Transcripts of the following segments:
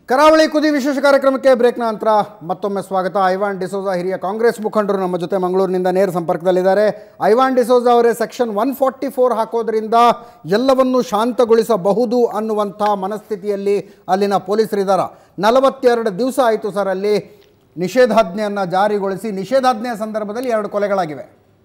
ಕರಾವಳಿ ಕುದಿ ವಿಶೇಷ ಕಾರ್ಯಕ್ರಮಕ್ಕೆ ಬ್ರೇಕ್ನ ನಂತರ ಮತ್ತೊಮ್ಮೆ ಸ್ವಾಗತ ಐವಾನ್ ಡಿಸೋಜಾ ಹಿರಿಯ ಕಾಂಗ್ರೆಸ್ ಮುಖಂಡರು ನಮ್ಮ ಜೊತೆ ಮಂಗಳೂರಿನಿಂದ ನೇರ ಸಂಪರ್ಕದಲ್ಲಿದ್ದಾರೆ ಐವಾನ್ ಡಿಸೋಜಾ ಅವರೇ ಸೆಕ್ಷನ್ ಒನ್ ಫಾರ್ಟಿ ಫೋರ್ ಹಾಕೋದ್ರಿಂದ ಎಲ್ಲವನ್ನೂ ಶಾಂತಗೊಳಿಸಬಹುದು ಅನ್ನುವಂಥ ಮನಸ್ಥಿತಿಯಲ್ಲಿ ಅಲ್ಲಿನ ಪೊಲೀಸರಿದ್ದಾರೆ ನಲವತ್ತೆರಡು ದಿವಸ ಆಯಿತು ಸರ್ ಅಲ್ಲಿ ನಿಷೇಧಾಜ್ಞೆಯನ್ನು ಜಾರಿಗೊಳಿಸಿ ನಿಷೇಧಾಜ್ಞೆಯ ಸಂದರ್ಭದಲ್ಲಿ ಎರಡು ಕೊಲೆಗಳಾಗಿವೆ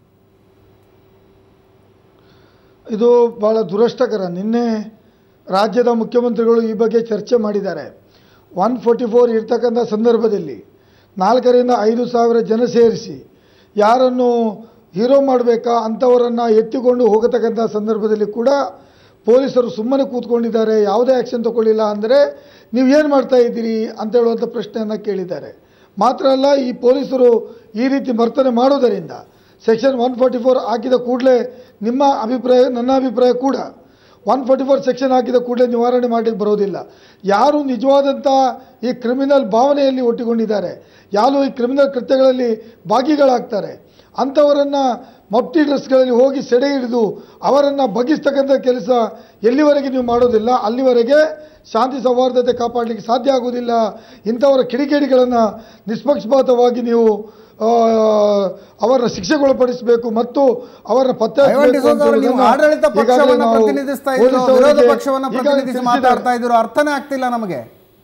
ಇದು ಭಾಳ ದುರಷ್ಟಕರ ನಿನ್ನೆ ರಾಜ್ಯದ ಮುಖ್ಯಮಂತ್ರಿಗಳು ಈ ಬಗ್ಗೆ ಚರ್ಚೆ ಮಾಡಿದ್ದಾರೆ ಒನ್ ಫೋರ್ಟಿ ಫೋರ್ ಇರ್ತಕ್ಕಂಥ ಸಂದರ್ಭದಲ್ಲಿ ನಾಲ್ಕರಿಂದ ಐದು ಸಾವಿರ ಜನ ಸೇರಿಸಿ ಯಾರನ್ನು ಹೀರೋ ಮಾಡಬೇಕಾ ಅಂಥವರನ್ನು ಎತ್ತಿಕೊಂಡು ಹೋಗತಕ್ಕಂಥ ಸಂದರ್ಭದಲ್ಲಿ ಕೂಡ ಪೊಲೀಸರು ಸುಮ್ಮನೆ ಕೂತ್ಕೊಂಡಿದ್ದಾರೆ ಯಾವುದೇ ಆ್ಯಕ್ಷನ್ ತಗೊಳ್ಳಿಲ್ಲ ಅಂದರೆ ನೀವು ಏನು ಮಾಡ್ತಾ ಇದ್ದೀರಿ ಅಂತ ಹೇಳುವಂಥ ಪ್ರಶ್ನೆಯನ್ನು ಕೇಳಿದ್ದಾರೆ ಮಾತ್ರ ಅಲ್ಲ ಈ ಪೊಲೀಸರು ಈ ರೀತಿ ವರ್ತನೆ ಮಾಡೋದರಿಂದ ಸೆಕ್ಷನ್ ಒನ್ ಫಾರ್ಟಿ ಫೋರ್ ಹಾಕಿದ ಕೂಡಲೇ ನಿಮ್ಮ ಅಭಿಪ್ರಾಯ ನನ್ನ ಅಭಿಪ್ರಾಯ ಕೂಡ ಒನ್ ಫಾರ್ಟಿ ಫೋರ್ ಸೆಕ್ಷನ್ ಹಾಕಿದ ಕೂಡಲೇ ನಿವಾರಣೆ ಮಾಡಲಿಕ್ಕೆ ಬರೋದಿಲ್ಲ ಯಾರು ನಿಜವಾದಂಥ ಈ ಕ್ರಿಮಿನಲ್ ಭಾವನೆಯಲ್ಲಿ ಒಟ್ಟಿಕೊಂಡಿದ್ದಾರೆ ಯಾರು ಈ ಕ್ರಿಮಿನಲ್ ಕೃತ್ಯಗಳಲ್ಲಿ ಭಾಗಿಗಳಾಗ್ತಾರೆ ಅಂಥವರನ್ನು ಮಫ್ಟಿ ಡ್ರೆಸ್ಗಳಲ್ಲಿ ಹೋಗಿ ಸೆಡೆ ಹಿಡಿದು ಅವರನ್ನು ಬಗ್ಗಿಸ್ತಕ್ಕಂಥ ಕೆಲಸ ಎಲ್ಲಿವರೆಗೆ ನೀವು ಮಾಡೋದಿಲ್ಲ ಅಲ್ಲಿವರೆಗೆ ಶಾಂತಿ ಸೌಹಾರ್ದತೆ ಕಾಪಾಡಲಿಕ್ಕೆ ಸಾಧ್ಯ ಆಗುವುದಿಲ್ಲ ಇಂಥವರ ಕಿಡಿಗೇಡಿಗಳನ್ನು ನಿಷ್ಪಕ್ಷಪಾತವಾಗಿ ನೀವು ಆ, ಅವರನ್ನ ಶಿಕ್ಷೆಗೊಳಪಡಿಸಬೇಕು ಮತ್ತು ಅವರನ್ನ ಪತ್ತೆ ಐವಾನ್ ಹಚ್ಚಬೇಕು ಡಿಸೋಜಾ ಅಂತ ಅವರು ನೀವು ಹೇಳೋದನ್ನ ಆಡಳಿತ ಈಗಾಗಲೇ ಪಕ್ಷವನ್ನು ನಾವು ಪ್ರತಿನಿಧಿಸ್ತಾ ಇದ್ರು ಪೊಲೀಸ್ ವಿರೋಧ ಅವರಿಗೆ ಪಕ್ಷವನ್ನು ಈಗಾಗಲೇ ಪ್ರತಿನಿಧಿಸಿ ತಿಳಿಸಿದ್ದಾರೆ. ಮಾತಾಡ್ತಾ ಇದ್ರು ಅರ್ಥನೇ ಆಗ್ತಿಲ್ಲ ನಮಗೆ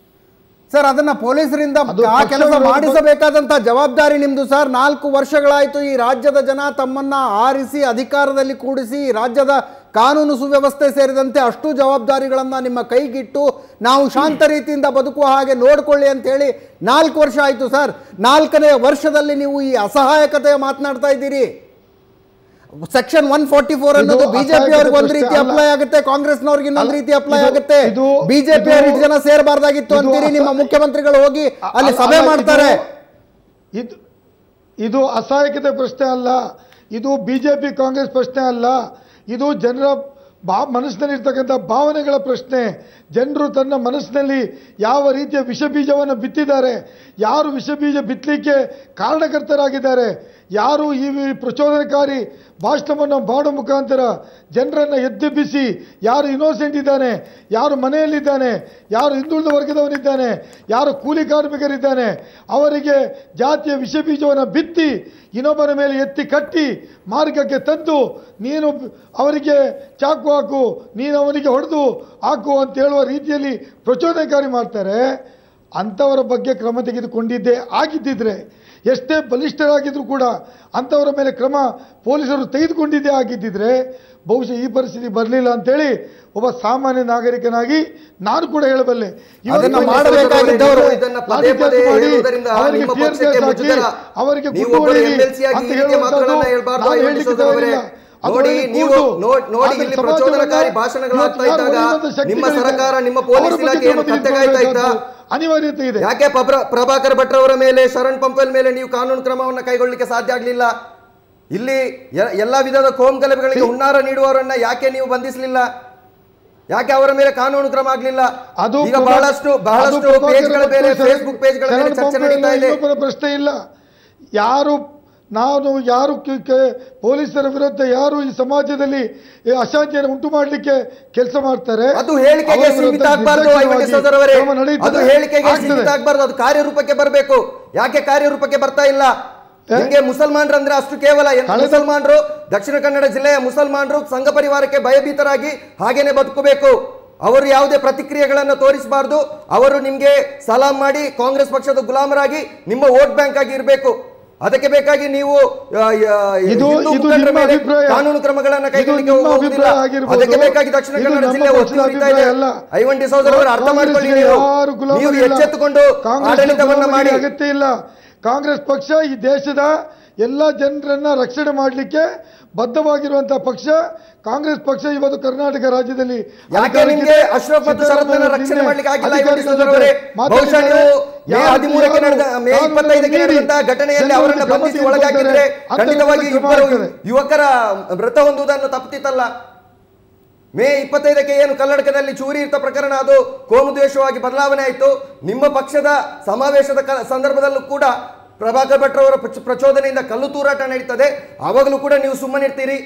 ಸರ್ ಅದನ್ನ ಪೊಲೀಸರಿಂದ ಅದು ಆ ಪಕ್ಷ ಕೆಲಸ ವಿರೋಧ- ಮಾಡಿಸಬೇಕಾದಂತ ಜವಾಬ್ದಾರಿ ನಿಮ್ದು ಸರ್ ನಾಲ್ಕು ವರ್ಷಗಳಾಯ್ತು ಈ ರಾಜ್ಯದ ಜನ ತಮ್ಮನ್ನ ಆರಿಸಿ ಅಧಿಕಾರದಲ್ಲಿ ಕೂಡಿಸಿ ಈ ರಾಜ್ಯದ ಕಾನೂನು ಸುವ್ಯವಸ್ಥೆ ಸೇರಿದಂತೆ ಅಷ್ಟು ಜವಾಬ್ದಾರಿಗಳನ್ನ ನಿಮ್ಮ ಕೈಗಿಟ್ಟು ನಾವು ಶಾಂತ ರೀತಿಯಿಂದ ಬದುಕುವ ಹಾಗೆ ನೋಡ್ಕೊಳ್ಳಿ ಅಂತ ಹೇಳಿ ನಾಲ್ಕು ವರ್ಷ ಆಯ್ತು ಸರ್ ನಾಲ್ಕನೇ ವರ್ಷದಲ್ಲಿ ನೀವು ಈ ಅಸಹಾಯಕತೆಯ ಮಾತನಾಡ್ತಾ ಇದ್ದೀರಿ ಸೆಕ್ಷನ್ ಒನ್ ಫಾರ್ಟಿ ಫೋರ್ ಇದು ಅನ್ನೋದು ಬಿಜೆಪಿ ಅವ್ರಿಗೆ ಒಂದು ಅಸಹಾಯಕತೆ ರೀತಿ ಪ್ರಶ್ನೆ ಅಪ್ಲೈ ಆಗುತ್ತೆ ಕಾಂಗ್ರೆಸ್ನವ್ರಿಗೆ ಇನ್ನೊಂದು ಅಲ್ಲ, ರೀತಿ ಅಪ್ಲೈ ಇದು- ಆಗುತ್ತೆ ಇದು- ಬಿಜೆಪಿ ಇದು- ಇಷ್ಟು ಜನ ಸೇರಬಾರ್ದಾಗಿತ್ತು ಇದು ಅಂತೀರಿ ನಿಮ್ಮ ಅಸ- ಮುಖ್ಯಮಂತ್ರಿಗಳು ಹೋಗಿ ಅಲ್ಲಿ ಅಲ್ಲ, ಸಭೆ ಇದು- ಮಾಡ್ತಾರೆ ಇದು ಇದು ಅಸಹಾಯಕತೆ ಪ್ರಶ್ನೆ ಅಲ್ಲ ಇದು ಬಿಜೆಪಿ ಕಾಂಗ್ರೆಸ್ ಪ್ರಶ್ನೆ ಅಲ್ಲ ಇದು ಜನರ ಬಾ ಮನಸ್ಸಿನಲ್ಲಿರ್ತಕ್ಕಂಥ ಭಾವನೆಗಳ ಪ್ರಶ್ನೆ ಜನರು ತನ್ನ ಮನಸ್ಸಿನಲ್ಲಿ ಯಾವ ರೀತಿಯ ವಿಷ ಬೀಜವನ್ನು ಬಿತ್ತಿದ್ದಾರೆ ಯಾರು ವಿಷ ಬೀಜ ಬಿತ್ತಲಿಕ್ಕೆ ಕಾರಣಕರ್ತರಾಗಿದ್ದಾರೆ ಯಾರು ಈ ವಿ- ಪ್ರಚೋದನಕಾರಿ ಭಾಷಣವನ್ನು ಮಾಡೋ ಮುಖಾಂತರ ಜನರನ್ನು ಎದ್ದೆಬ್ಬಿಸಿ ಯಾರು ಇನ್ನೋಸೆಂಟ್ ಇದ್ದಾನೆ ಯಾರು ಮನೆಯಲ್ಲಿದ್ದಾನೆ ಯಾರು ಹಿಂದುಳಿದ ವರ್ಗದವನಿದ್ದಾನೆ ಯಾರು ಕೂಲಿ ಕಾರ್ಮಿಕರಿದ್ದಾನೆ ಅವರಿಗೆ ಜಾತಿಯ ವಿಷ ಬೀಜವನ್ನು ಬಿತ್ತಿ ಇನ್ನೊಬ್ಬನ ಮೇಲೆ ಎತ್ತಿ ಕಟ್ಟಿ ಮಾರ್ಗಕ್ಕೆ ತಂದು ನೀನು ಅವರಿಗೆ ಚಾಕು ಹಾಕು ನೀನು ಅವನಿಗೆ ಹೊಡೆದು ಹಾಕು ಅಂತ ಹೇಳುವ ರೀತಿಯಲ್ಲಿ ಪ್ರಚೋದನಕಾರಿ ಮಾಡ್ತಾರೆ ಅಂಥವರ ಬಗ್ಗೆ ಕ್ರಮ ತೆಗೆದುಕೊಂಡಿದ್ದೇ ಆಗಿದ್ದಿದ್ರೆ ಎಷ್ಟೇ ಬಲಿಷ್ಠರಾಗಿದ್ದರೂ ಕೂಡ ಅಂಥವರ ಮೇಲೆ ಕ್ರಮ ಪೊಲೀಸರು ತೆಗೆದುಕೊಂಡಿದ್ದೇ ಆಗಿದ್ದಿದ್ರೆ ಬಹುಶಃ ಈ ಪರಿಸ್ಥಿತಿ ಬರಲಿಲ್ಲ ಅಂತೇಳಿ ಒಬ್ಬ ಸಾಮಾನ್ಯ ನಾಗರಿಕನಾಗಿ ನಾನು ಕೂಡ ಹೇಳಬಲ್ಲೆ ಇವತ್ತು ಅದನ್ನ ಈ ಮಾಡಬೇಕಾಗಿದ್ದವರು ಲಾಠಿ ಇದನ್ನ ಚಾರ್ಜ್ ಪದೇ ಪದೇ ಮಾಡಿ, ಹೇಳುವುದರಿಂದ ಅವರಿಗೆ ನಿಮ್ಮ tear ಪಕ್ಷಕ್ಕೆ gas ಹಾಕಿ, ಮುಜುಗರ. ಅವರಿಗೆ ನೀವು ಗುಂಡು ಒಬ್ಬರು ಹೊಡೆಯಿರಿ MLC ಆಗಿ ಅಂತ ಈ ರೀತಿಯ ಹೇಳುವಂಥದ್ದು ಮಾತುಗಳನ್ನ ಹೇಳ್ಬಾರ್ದು, ನಾನು ಐವನ್ ಹೇಳಲಿಕ್ಕೆ ಡಿಸೋಜಾ ಅವರೇ. ತಯಾರಿಲ್ಲ. ಅದು ನೋಡಿ ಅವರಿಗೆ ನೀವು ಕೂಡು. ನೋ- ನೋಡಿ ಆದರೆ ಇಲ್ಲಿ ಸಮಾಜವನ್ನ ಪ್ರಚೋದನಕಾರಿ ಭಾಷಣಗಳಾಗ್ತಾ ಇವತ್ತು ಯಾರು ಇದ್ದಾಗ ಒಡೆಯುವಂಥ ಶಕ್ತಿಗಳಿದೆ. ನಿಮ್ಮ ಸರ್ಕಾರ, ನಿಮ್ಮ ಪೊಲೀಸ್ ಅವರ ಬಗ್ಗೆ ಇಲಾಖೆ ಏನು ಕ್ರಮ ಕತ್ತೆಗಾಯ್ತಾ ಇತ್ತಾ? ತೆಗೆದುಕೊಳ್ಳಬೇಕಾದ್ದು ಅನಿವಾರ್ಯತೆ ಇದೆ ಯಾಕೆ ಪಬ್ರ- ಪ್ರಭಾಕರ್ ಭಟ್ರವರ ಮೇಲೆ ಶರಣ್ ಪಂಪಲ್ ಮೇಲೆ ನೀವು ಕಾನೂನು ಕ್ರಮವನ್ನು ಕೈಗೊಳ್ಳಲಿಕ್ಕೆ ಸಾಧ್ಯ ಆಗಲಿಲ್ಲ ಇಲ್ಲಿ ಎ- ಎಲ್ಲಾ ವಿಧದ ಕೋಮ್ ಗಲಭೆಗಳಿಗೆ ಹುನ್ನಾರ ನೀಡುವವರನ್ನ ಯಾಕೆ ನೀವು ಬಂಧಿಸಲಿಲ್ಲ ಯಾಕೆ ಅವರ ಮೇಲೆ ಕಾನೂನು ಕ್ರಮ ಆಗಲಿಲ್ಲ ಅದು ಈಗ ಪ್ರಭಾ- ಬಹಳಷ್ಟು ಅದು ಬಹಳಷ್ಟು ಪ್ರಭಾಕರ್ ಪೇಜ್ಗಳ ಮೇಲೆ ಭಟ್ರು ಫೇಸ್ಬುಕ್ ಪೇಜ್ಗಳ ಮೇಲೆ ಶರಣ್ ಚರ್ಚೆ ಪಂಪ ನಡೀತಾ ಇಲ್ಲ, ಇದೆ ಇನ್ನೊಬ್ಬರ ಪ್ರಶ್ನೆ ಇಲ್ಲ ಯಾರು ನಾನು ಯಾರು ಕ- ಕ- ಪೊಲೀಸರ ವಿರುದ್ಧ ಯಾರು ಈ ಸಮಾಜದಲ್ಲಿ ಈ ಅಶಾಂತಿಯನ್ನು ಉಂಟು ಮಾಡಲಿಕ್ಕೆ ಕೆಲಸ ಮಾಡ್ತಾರೆ ಅದು ಹೇಳಿಕೆಗೆ ಅವರ ವಿರುದ್ಧ ಸೀಮಿತ ಆಗಬಾರ್ದು ಐವನ್ ನಿರ್ದಾಕ್ಷಿಣ್ಯವಾಗಿ ಸೋದರವರೇ ಕ್ರಮ ನಡೀತದೆ. ಅದು ಹೇಳಿಕೆಗೆ ಆಗ್ತದೆ. ಸೀಮಿತ ಆಗಬಾರ್ದು ಅದು ಕಾರ್ಯರೂಪಕ್ಕೆ ಬರಬೇಕು ಯಾಕೆ ಕಾರ್ಯರೂಪಕ್ಕೆ ಬರ್ತಾ ಇಲ್ಲ ನಿಮಗೆ ಮುಸಲ್ಮಾನರು ಅಂದ್ರೆ ಅಷ್ಟು ಕೇವಲ ಎಂತ ಕಳೆದ- ಮುಸಲ್ಮಾನರು ದಕ್ಷಿಣ ಕನ್ನಡ ಜಿಲ್ಲೆಯ ಮುಸಲ್ಮಾನರು ಸಂಘ ಪರಿವಾರಕ್ಕೆ ಭಯಭೀತರಾಗಿ ಹಾಗೇನೆ ಬದುಕಬೇಕು ಅವರು ಯಾವುದೇ ಪ್ರತಿಕ್ರಿಯೆಗಳನ್ನು ತೋರಿಸಬಾರ್ದು ಅವರು ನಿಮ್ಗೆ ಸಲಾಂ ಮಾಡಿ ಕಾಂಗ್ರೆಸ್ ಪಕ್ಷದ ಗುಲಾಮರಾಗಿ ನಿಮ್ಮ ವೋಟ್ ಬ್ಯಾಂಕ್ ಆಗಿ ಇರಬೇಕು ಅದಕ್ಕೆ ಬೇಕಾಗಿ ನೀವು ಆ, ಆ, ಇದು ಹಿಂದೂ ಇದು ಮುಖಂಡರ ನಿಮ್ಮ ಮೇಲೆ ಅಭಿಪ್ರಾಯ ಕಾನೂನು ಕ್ರಮಗಳನ್ನು ಇದು ಕೈಗೊಳ್ಳಿಕ್ಕೆ ನಿಮ್ಮ ಹೋಗುವುದಿಲ್ಲ ಅಭಿಪ್ರಾಯ ಆಗಿರ್ಬೋದು. ಅದಕ್ಕೆ ಬೇಕಾಗಿ ದಕ್ಷಿಣ ಇದು ಕನ್ನಡ ನಮ್ಮ ಜಿಲ್ಲೆ ಪಕ್ಷದ ಒತ್ತಿ ಉರಿತಾ ಇದೆ ಅಭಿಪ್ರಾಯ ಅಲ್ಲ. ಐವನ್ ಡಿಸೋಜರ್ ಅವರು ಅರ್ಥ ಮಾಡ್ಕೊಳ್ಳಿ ಕಾಂಗ್ರೆಸ್ಗೆ ನೀವು ಯಾರು ಗುಲಾಮರು ನೀವು ಇಲ್ಲ. ಎಚ್ಚೆತ್ತುಕೊಂಡು ಕಾಂಗ್ರೆಸ್ಗೆ ಆಡಳಿತವನ್ನ ಗುಲಾಮಗಿರಿ ಮಾಡಿ ಅಗತ್ಯ ಇಲ್ಲ ಕಾಂಗ್ರೆಸ್ ಪಕ್ಷ ಈ ದೇಶದ ಎಲ್ಲ ಜನರನ್ನ ರಕ್ಷಣೆ ಮಾಡಲಿಕ್ಕೆ ಬದ್ಧವಾಗಿರುವಂತಹ ಪಕ್ಷ ಕಾಂಗ್ರೆಸ್ ಪಕ್ಷ ಇವತ್ತು ಕರ್ನಾಟಕ ರಾಜ್ಯದಲ್ಲಿ ಯಾಕೆ ಅಧಿಕಾರಕ್ಕಿದೆ. ನಿಮ್ಗೆ ಅಶ್ರಫ್ ಮತ್ತು ಶರತ್ನ ಸಿದ್ದರಾಮಯ್ಯ ರಕ್ಷಣೆ ನಿನ್ನೆ ಮಾಡ್ಲಿಕ್ಕೆ ಆಗಿಲ್ಲ ಐವನ್ ಅಧಿಕಾರಿಗಳ ಡಿಸೋಜರ್ ಜೊತೆ ಅವರೇ ಬಹುಶಃ ಮಾತಾಡಿದ್ದಾರೆ. ನೀವು ಮೇ ಯಾರು- ಹದಿಮೂರಕ್ಕೆ ನಡೆದ ಮೇ ಯಾರು ಇಪ್ಪತ್ತೈದಕ್ಕೆ ಮೀರಿ ನಡೆದಂತಹ ಘಟನೆಯಲ್ಲಿ ಜನರ ಅವರನ್ನ ಕ್ರಮ ಬಂಧಿಸಿ ತೆಗೆದುಕೊಳ್ತಾರೆ. ಒಳಗಾಕಿದ್ರೆ ಅಂತ ಖಂಡಿತವಾಗಿ ಕ್ರಮ ಇಬ್ಬರು ಆಗ್ತದೆ. ಯುವಕರ ಮೃತ ಹೊಂದುವುದನ್ನು ತಪ್ಪುತ್ತಿತ್ತಲ್ಲ ಮೇ ಇಪ್ಪತ್ತೈದಕ್ಕೆ ಏನು ಕಲ್ಲಡಕದಲ್ಲಿ ಚೂರಿಯುತ ಪ್ರಕರಣ ಅದು ಕೋಮುದ್ವೇಷವಾಗಿ ಬದಲಾವಣೆ ಆಯಿತು ನಿಮ್ಮ ಪಕ್ಷದ ಸಮಾವೇಶದ ಕ- ಸಂದರ್ಭದಲ್ಲೂ ಕೂಡ ಪ್ರಭಾಕರ್ ಭಟ್ರವರ ಪ್ರಚ- ಪ್ರಚೋದನೆಯಿಂದ ಕಲ್ಲು ತೂರಾಟ ನಡೀತದೆ ಆವಾಗಲೂ ಕೂಡ ನೀವು ಸುಮ್ಮನಿರ್ತೀರಿ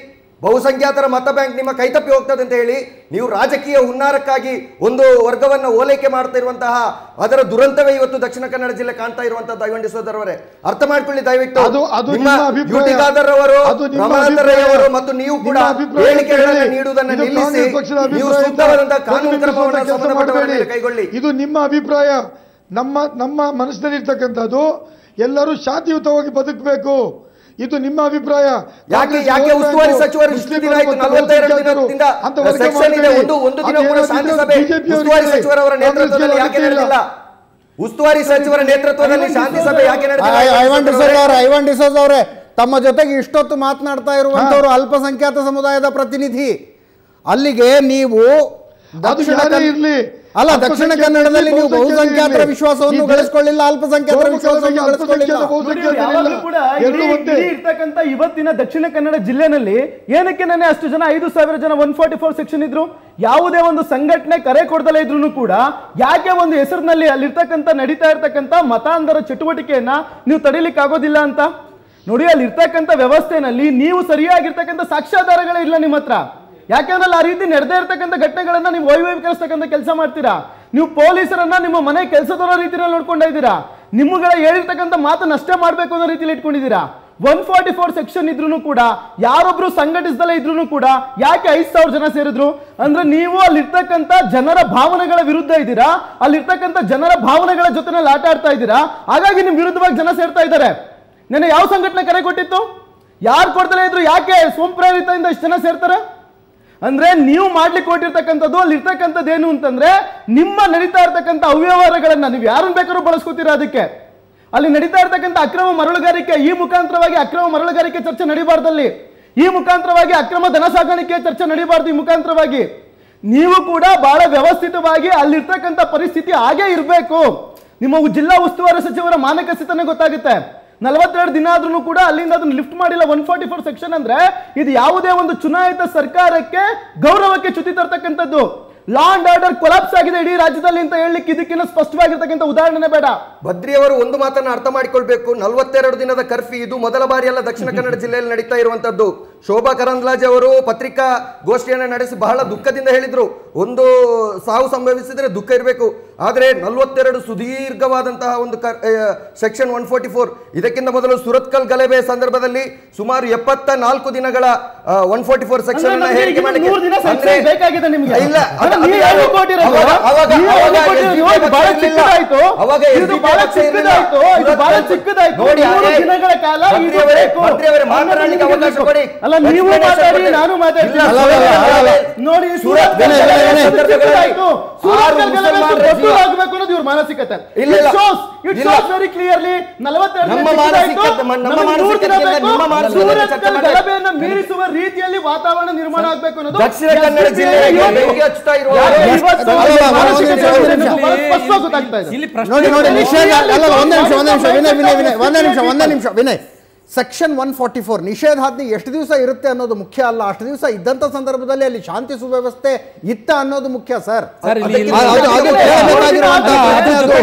ಬಹುಸಂಖ್ಯಾತರ ಮತ ಬ್ಯಾಂಕ್ ನಿಮ್ಮ ಕೈತಪ್ಪಿ ಹೋಗ್ತದೆ ಅಂತ ಹೇಳಿ ನೀವು ರಾಜಕೀಯ ಹುನ್ನಾರಕ್ಕಾಗಿ ಒಂದು ವರ್ಗವನ್ನ ಓಲೈಕೆ ಮಾಡ್ತಾ ಇರುವಂತಹ ಅದರ ದುರಂತವೇ ಇವತ್ತು ದಕ್ಷಿಣ ಕನ್ನಡ ಜಿಲ್ಲೆ ಕಾಣ್ತಾ ಇರುವಂತದ್ದು ಐವಂಡಿ ಸೋದರವರೇ ಅರ್ಥ ಮಾಡ್ಕೊಳ್ಳಿ ದಯವಿಟ್ಟು ಅದು- ಅದು ನಿಮ್ಮ ನಿಮ್ಮ ಅಭಿಪ್ರಾಯ. ಯುಟಿ ಖಾದರ್ ಅವರು ಅದು ನಿಮ್ಮ ರಮಾನಾಥ ರೈ ಅಭಿಪ್ರಾಯ. ಅವರು ಮತ್ತು ನೀವು ಕೂಡ ನಿಮ್ಮ ಅಭಿಪ್ರಾಯ ಹೇಳಿಕೆಗಳನ್ನು ಕೇಳಿ. ನೀಡುವುದನ್ನು ಇದು ನಿಲ್ಲಿಸಿ ಕಾಂಗ್ರೆಸ್ ಪಕ್ಷದ ನೀವು ಅಭಿಪ್ರಾಯ ಸೂಕ್ತವಾದಂತಹ ಅಂತ ಕಾನೂನು ಪ್ರತಿಬಿಂಬಿಸುವಂತ ಕ್ರಮವನ್ನು ಕೆಲಸ ಸಂಬಂಧಪಟ್ಟವರ ಮೇಲೆ ಮಾಡಬೇಡಿ. ಕೈಗೊಳ್ಳಿ ಇದು ನಿಮ್ಮ ಅಭಿಪ್ರಾಯ ನಮ್ಮ ನಮ್ಮ ಮನಸ್ಸಿನಲ್ಲಿರ್ತಕ್ಕಂಥದ್ದು ಎಲ್ಲರೂ ಶಾಂತಿಯುತವಾಗಿ ಬದುಕಬೇಕು ಇದು ನಿಮ್ಮ ಅಭಿಪ್ರಾಯ ಯಾಕೆ ಕಾಂಗ್ರೆಸ್ ಯಾಕೆ vote ಉಸ್ತುವಾರಿ bank, ಸಚಿವರು ಇಷ್ಟು ಮುಸ್ಲಿಮರು ದಿನ ಆಯ್ತು ಮತ್ತು ನಲವತ್ತೆರಡು ಬಹುಸಂಖ್ಯಾತರು ದಿನದಿಂದ ಅಂತ ವರ್ಗ ಸೆಕ್ಷನ್ ಇದೆ ಮಾಡ್ಬೇಡಿ. ಒಂದು ಒಂದು ದಿನ ಕೂಡ ಅದೇನಾದ್ರು ಶಾಂತಿ BJP ಸಭೆ ಅವರಿಗೆ ಉಸ್ತುವಾರಿ ಸಚಿವರವರ ಕಾಂಗ್ರೆಸ್ಗೆ ನೇತೃತ್ವದಲ್ಲಿ ಯಾಕೆ ಅಗತ್ಯ ಇಲ್ಲ. ನಡೆದಿಲ್ಲ ಉಸ್ತುವಾರಿ ಸಚಿವರ ನೇತೃತ್ವದಲ್ಲಿ ಶಾಂತಿ ಸಭೆ ಯಾಕೆ ನಡೆದಿಲ್ಲ ಐ- ಐವನ್ ಡಿಸೋಜ್ ಅವರೇ ಐವನ್ ಡಿಸೋಜ್ ಅವರೇ ತಮ್ಮ ಜೊತೆಗೆ ಇಷ್ಟೊತ್ತು ಮಾತನಾಡ್ತಾ ಇರುವಂತವರು ಅಲ್ಪಸಂಖ್ಯಾತ ಸಮುದಾಯದ ಪ್ರತಿನಿಧಿ ಅಲ್ಲಿಗೆ ನೀವು ಅದು ದಕ್ಷಿಣ ಯಾರೇ ಕನ್ನಡ- ಇರ್ಲಿ ಅಲ್ಲ ದಕ್ಷಿಣ ಕನ್ನಡದಲ್ಲಿ ನೀವು ಬಹುಸಂಖ್ಯಾತರ ವಿಶ್ವಾಸವನ್ನು ಗಳಿಸಿಕೊಳ್ಳಿಲ್ಲ ಅಲ್ಪಸಂಖ್ಯಾತರ ವಿಶ್ವಾಸವನ್ನು ಗಳಿಸಿಕೊಳ್ಳಿಲ್ಲ ನೋಡಿ, ಇವ್ರು ಯಾವಾಗ್ಲೂ ಕೂಡ ಇಡೀ ಇಡೀ ಇರ್ತಕ್ಕಂಥ ಇವತ್ತಿನ ದಕ್ಷಿಣ ಕನ್ನಡ ಜಿಲ್ಲೆನಲ್ಲಿ ಏನಕ್ಕೆ ನೆನೆ ಅಷ್ಟು ಜನ ಐದು ಸಾವಿರ ಜನ ಒನ್ ಫಾರ್ಟಿ ಫೋರ್ ಸೆಕ್ಷನ್ ಇದ್ರು ಯಾವುದೇ ಒಂದು ಸಂಘಟನೆ ಕರೆ ಕೊಡದಲೇ ಇದ್ರು ಕೂಡ ಯಾಕೆ ಒಂದು ಹೆಸರಿನಲ್ಲಿ ಅಲ್ಲಿರ್ತಕ್ಕಂಥ ನಡೀತಾ ಇರ್ತಕ್ಕಂಥ ಮತಾಂಧರ ಚಟುವಟಿಕೆಯನ್ನ ನೀವು ತಡಿಲಿಕ್ಕೆ ಆಗೋದಿಲ್ಲ ಅಂತ ನೋಡಿ ಅಲ್ಲಿ ಇರ್ತಕ್ಕಂಥ ವ್ಯವಸ್ಥೆನಲ್ಲಿ ನೀವು ಸರಿಯಾಗಿರ್ತಕ್ಕಂಥ ಸಾಕ್ಷ್ಯಾಧಾರಗಳೇ ಇಲ್ಲ ನಿಮ್ಮ ಹತ್ರ ಯಾಕಂದ್ರೆ ಅಲ್ಲಿ ಆ ರೀತಿ ನಡೆದೇ ಇರ್ತಕ್ಕಂಥ ಘಟನೆಗಳನ್ನ ನೀವು ವೈಭವೀಕರಿಸ್ತಕ್ಕಂಥ ಕೆಲಸ ಮಾಡ್ತೀರಾ ನೀವು ಪೊಲೀಸರನ್ನ ನಿಮ್ಮ ಮನೆ ಕೆಲಸದವರ ರೀತಿಯಲ್ಲಿ ನೋಡ್ಕೊಂಡ ಇದ್ದೀರಾ ನಿಮ್ಮಗಳ ಹೇಳಿರ್ತಕ್ಕಂಥ ಮಾತನ್ನ ಅಷ್ಟೇ ಮಾಡ್ಬೇಕು ಅನ್ನೋ ರೀತಿಯಲ್ಲಿ ಇಟ್ಕೊಂಡಿದ್ದೀರಾ ಒನ್ ಫಾರ್ಟಿ ಫೋರ್ ಸೆಕ್ಷನ್ ಇದ್ರು ಕೂಡ ಯಾರೊಬ್ರು ಸಂಘಟಿಸದಲ್ಲೇ ಇದ್ರು ಕೂಡ ಯಾಕೆ ಐದ್ ಸಾವಿರ ಜನ ಸೇರಿದ್ರು ಅಂದ್ರೆ ನೀವು ಅಲ್ಲಿರ್ತಕ್ಕಂಥ ಜನರ ಭಾವನೆಗಳ ವಿರುದ್ಧ ಇದ್ದೀರಾ ಅಲ್ಲಿರ್ತಕ್ಕಂಥ ಜನರ ಭಾವನೆಗಳ ಜೊತೆನಲ್ಲಿ ಆಟ ಆಡ್ತಾ ಇದ್ದೀರಾ ಹಾಗಾಗಿ ನಿಮ್ ವಿರುದ್ಧವಾಗಿ ಜನ ಸೇರ್ತಾ ಇದ್ದಾರೆ ನೆನೆ ಯಾವ ಸಂಘಟನೆ ಕರೆ ಕೊಟ್ಟಿತ್ತು ಯಾರು ಕೊಡ್ತಲೇ ಇದ್ರು ಯಾಕೆ ಸ್ವಯಂಪ್ರೇರಿತದಿಂದ ಇಷ್ಟು ಜನ ಸೇರ್ತಾರೆ ಅಂದ್ರೆ ನೀವು ಮಾಡ್ಲಿಕ್ಕೆ ಕೊಟ್ಟಿರ್ತಕ್ಕಂಥದ್ದು ಅಲ್ಲಿ ಇರ್ತಕ್ಕಂಥದ್ದು ಏನು ಅಂತಂದ್ರೆ ನಿಮ್ಮ ನಡೀತಾ ಇರ್ತಕ್ಕಂಥ ಅವ್ಯವಹಾರಗಳನ್ನ ನೀವು ಯಾರನ್ನ ಬೇಕಾದ್ರೂ ಬಳಸ್ಕೊತೀರಾ ಅದಕ್ಕೆ ಅಲ್ಲಿ ನಡೀತಾ ಇರ್ತಕ್ಕಂಥ ಅಕ್ರಮ ಮರಳುಗಾರಿಕೆ ಈ ಮುಖಾಂತರವಾಗಿ ಅಕ್ರಮ ಮರಳುಗಾರಿಕೆ ಚರ್ಚೆ ನಡೀಬಾರ್ದಲ್ಲಿ ಈ ಮುಖಾಂತರವಾಗಿ ಅಕ್ರಮ ಧನ ಸಾಗಾಣಿಕೆ ಚರ್ಚೆ ನಡೀಬಾರ್ದು ಈ ಮುಖಾಂತರವಾಗಿ ನೀವು ಕೂಡ ಬಹಳ ವ್ಯವಸ್ಥಿತವಾಗಿ ಅಲ್ಲಿರ್ತಕ್ಕಂಥ ಪರಿಸ್ಥಿತಿ ಹಾಗೇ ಇರಬೇಕು ನಿಮ್ಮ ಜಿಲ್ಲಾ ಉಸ್ತುವಾರಿ ಸಚಿವರ ಮಾನಕಸ್ಥಿತನೇ ಗೊತ್ತಾಗುತ್ತೆ ನಲವತ್ತೆರಡು ದಿನ ಆದ್ರೂ ಕೂಡ ಅಲ್ಲಿಂದ ಅದನ್ನ ಲಿಫ್ಟ್ ಮಾಡಿಲ್ಲ ಒನ್ ಫಾರ್ಟಿ ಫೋರ್ ಸೆಕ್ಷನ್ ಅಂದ್ರೆ ಇದು ಯಾವುದೇ ಒಂದು ಚುನಾಯಿತ ಸರ್ಕಾರಕ್ಕೆ ಗೌರವಕ್ಕೆ ಚ್ಯುತಿ ತರ್ತಕ್ಕಂಥದ್ದು ಲಾ ಅಂಡ್ ಆರ್ಡರ್ ಕೊಲಾಪ್ಸ್ ಆಗಿದೆ ಇಡೀ ರಾಜ್ಯದಲ್ಲಿ ಅಂತ ಹೇಳಲಿಕ್ಕೆ ಇದಕ್ಕಿಂತ ಸ್ಪಷ್ಟವಾಗಿರ್ತಕ್ಕಂಥ ಉದಾಹರಣೆ ಬೇಡ ಬದ್ರಿ ಅವರು ಒಂದು ಮಾತನ್ನ ಅರ್ಥ ಮಾಡಿಕೊಳ್ಬೇಕು ನಲವತ್ತೆರಡು ದಿನದ ಕರ್ಫ್ಯೂ ಇದು ಮೊದಲ ಬಾರಿ ಅಲ್ಲ ದಕ್ಷಿಣ ಕನ್ನಡ ಜಿಲ್ಲೆಯಲ್ಲಿ ನಡೀತಾ ಇರುವಂತದ್ದು ಶೋಭಾ ಕರಂದ್ಲಾಜೆ ಅವರು ಪತ್ರಿಕಾ ಗೋಷ್ಠಿಯನ್ನು ನಡೆಸಿ ಬಹಳ ದುಃಖದಿಂದ ಹೇಳಿದ್ರು ಒಂದು ಸಾವು ಸಂಭವಿಸಿದ್ರೆ ದುಃಖ ಇರಬೇಕು ಆದರೆ ನಲವತ್ತೆರಡು ಸುದೀರ್ಘವಾದಂತಹ ಒಂದು ಸೆಕ್ಷನ್ ಒನ್ ಫೋರ್ಟಿ ಫೋರ್ ಇದಕ್ಕಿಂತ ಮೊದಲು ಸುರತ್ಕಲ್ ಗಲಭೆ ಸಂದರ್ಭದಲ್ಲಿ ಸುಮಾರು ಎಪ್ಪತ್ತ ನಾಲ್ಕು ದಿನಗಳ ಒನ್ ಫೋರ್ಟಿ ಫೋರ್ ಸೆಕ್ಷನ್ ಅಂದ್ರೆ ನಮ್ಗೆ ಹೇರಿಕೆ ಇದು ಮಾಡಲಿಕ್ಕೆ ಮೂರು ದಿನ ಸಂಕ್ಷೇಪ ಅಂದ್ರೆ- ಬೇಕಾಗಿದೆ ನಿಮ್ಗೆ. ಇಲ್ಲ ಅಂದ್ರೆ ಅದು- ನೀವು ಅದು ಹೇಳಿ ಕೊಟ್ಟಿರೋದು. ಅವಾಗ- ಅವಾಗ- ನೀವು ಅವಾಗ ಹೇಳಿ ಕೊಟ್ಟಿರೋದು. SDPI ಇದು ಬಹಳ ಪಕ್ಷ ಇರ್ಲಿಲ್ಲ. ಚಿಕ್ಕದಾಯ್ತು. ಅವಾಗ ಇದು SDPI ಬಹಳ ಪಕ್ಷ ಇರ್ಲಿಲ್ಲ. ಚಿಕ್ಕದಾಯ್ತು. ಇದು ಬಹಳ ಇವತ್ತು- ಚಿಕ್ಕದಾಯ್ತು. ನೋಡಿ, ಮೂರು ಅದೇ- ದಿನಗಳ ಕಾಲ ಇದು ಮಂತ್ರಿಯವರೇ- ಬೇಕು. ಮಂತ್ರಿಯವರೇ ಮಾತನಾಡ್ಲಿಕ್ಕೆ ಅನ್ನೋದು ಅವಕಾಶ ನಿಮಗೆ ಕೊಡಿ. ಅಲ್ಲ ನೀವು explanation ಮಾತಾಡಿ ಕೊಡಿ. ನಾನು ಮಾತಾಡ್ತೀನಿ ಇಲ್ಲ, ಅಲ್ಲ, ಅಲ್ಲ, ಅಲ್ಲ, ಅಲ್ಲ. ನೋಡಿ ಸೂರತ್ ಸೂರತ್ ವಿನಯ್, ವಿನಯ್, ವಿನಯ್. ಚಿಕ್ಕದಾಯ್ತು. ಸೂರತ್ ಆರು ಗಲಭೆ ಮುಸಲ್ಮಾನರ ದೊಡ್ಡದು ಜೀವ. ಆಗ್ಬೇಕು ಅನ್ನೋದು ಇವ್ರ ಮಾನಸಿಕತೆ ಇಲ್ಲ, ಇಲ್ಲ. It shows, it ಇಲ್ಲ. shows very clearly ನಲವತ್ತೆರಡು ನಮ್ಮ ದಿನ ಚಿಕ್ಕದಾಯ್ತು. ಮಾನಸಿಕತೆ- ನಮ್ಮ ನಮಗೆ ಮೂರು ದಿನ ಮಾನಸಿಕತೆಯಿಂದ ಬೇಕು. ನಿಮ್ಮ ಮಾನಸಿಕತೆ ಸೂರತ್ ಚರ್ಚೆ ಮಾಡಿ. ಗಲಭೆಯನ್ನ ಮೀರಿಸುವ ರೀತಿಯಲ್ಲಿ ವಾತಾವರಣ ನಿರ್ಮಾಣ ಆಗ್ಬೇಕು ಅನ್ನೋದು ದಕ್ಷಿಣ ಕನ್ನಡ SDPI ಜಿಲ್ಲೆಗೆ ಇವತ್ತು- ಬೆಂಕಿ ಹಚ್ಚುತ್ತಾ ಇರುವ ಯಾರು ಅಲ್ಲ, ಇವತ್ತು ಅಲ್ಲ, ಅಲ್ಲ, ಒಂದು ಮಾನಸಿಕತೆ ನಿಮಿಷ, ಒಂದು ನಿಮಿಷ. ಬಹಳ ಸ್ಪಷ್ಟವಾಗಿ ಗೊತ್ತಾಗ್ತಾ ಇದೆ. ಇಲ್ಲಿ ಪ್ರಶ್ನೆ ನೋಡಿ ನೋಡಿ ನಿಷೇಧ ಅಲ್ಲ ಅಲ್ಲ, ಒಂದೇ ನಿಮಿಷ ಒಂದೇ ನಿಮಿಷ ವಿನಯ್ ವಿನಯ್ ವಿನಯ್ ಒಂದೇ ನಿಮಿಷ ಒಂದೇ ನಿಮಿಷ ನಿಮಿಷ Vinay section one forty four ನಿಷೇಧಾಜ್ಞೆ ಎಷ್ಟು ದಿವಸ ಇರುತ್ತೆ ಅನ್ನೋದು ಮುಖ್ಯ ಅಲ್ಲ ಅಷ್ಟು ದಿವಸ ಇದ್ದಂಥ ಸಂದರ್ಭದಲ್ಲಿ ಅಲ್ಲಿ ಶಾಂತಿ ಸುವ್ಯವಸ್ಥೆ ಇತ್ತ ಅನ್ನೋದು ಮುಖ್ಯ ಸರ್ ಸರ್, ಇಲ್ಲಿ- ಅದು- ಅದು- ಅದು ಕೇಳಬೇಕಾಗಿರುವಂತಹ ಪ್ರಶ್ನೆ ಅದು.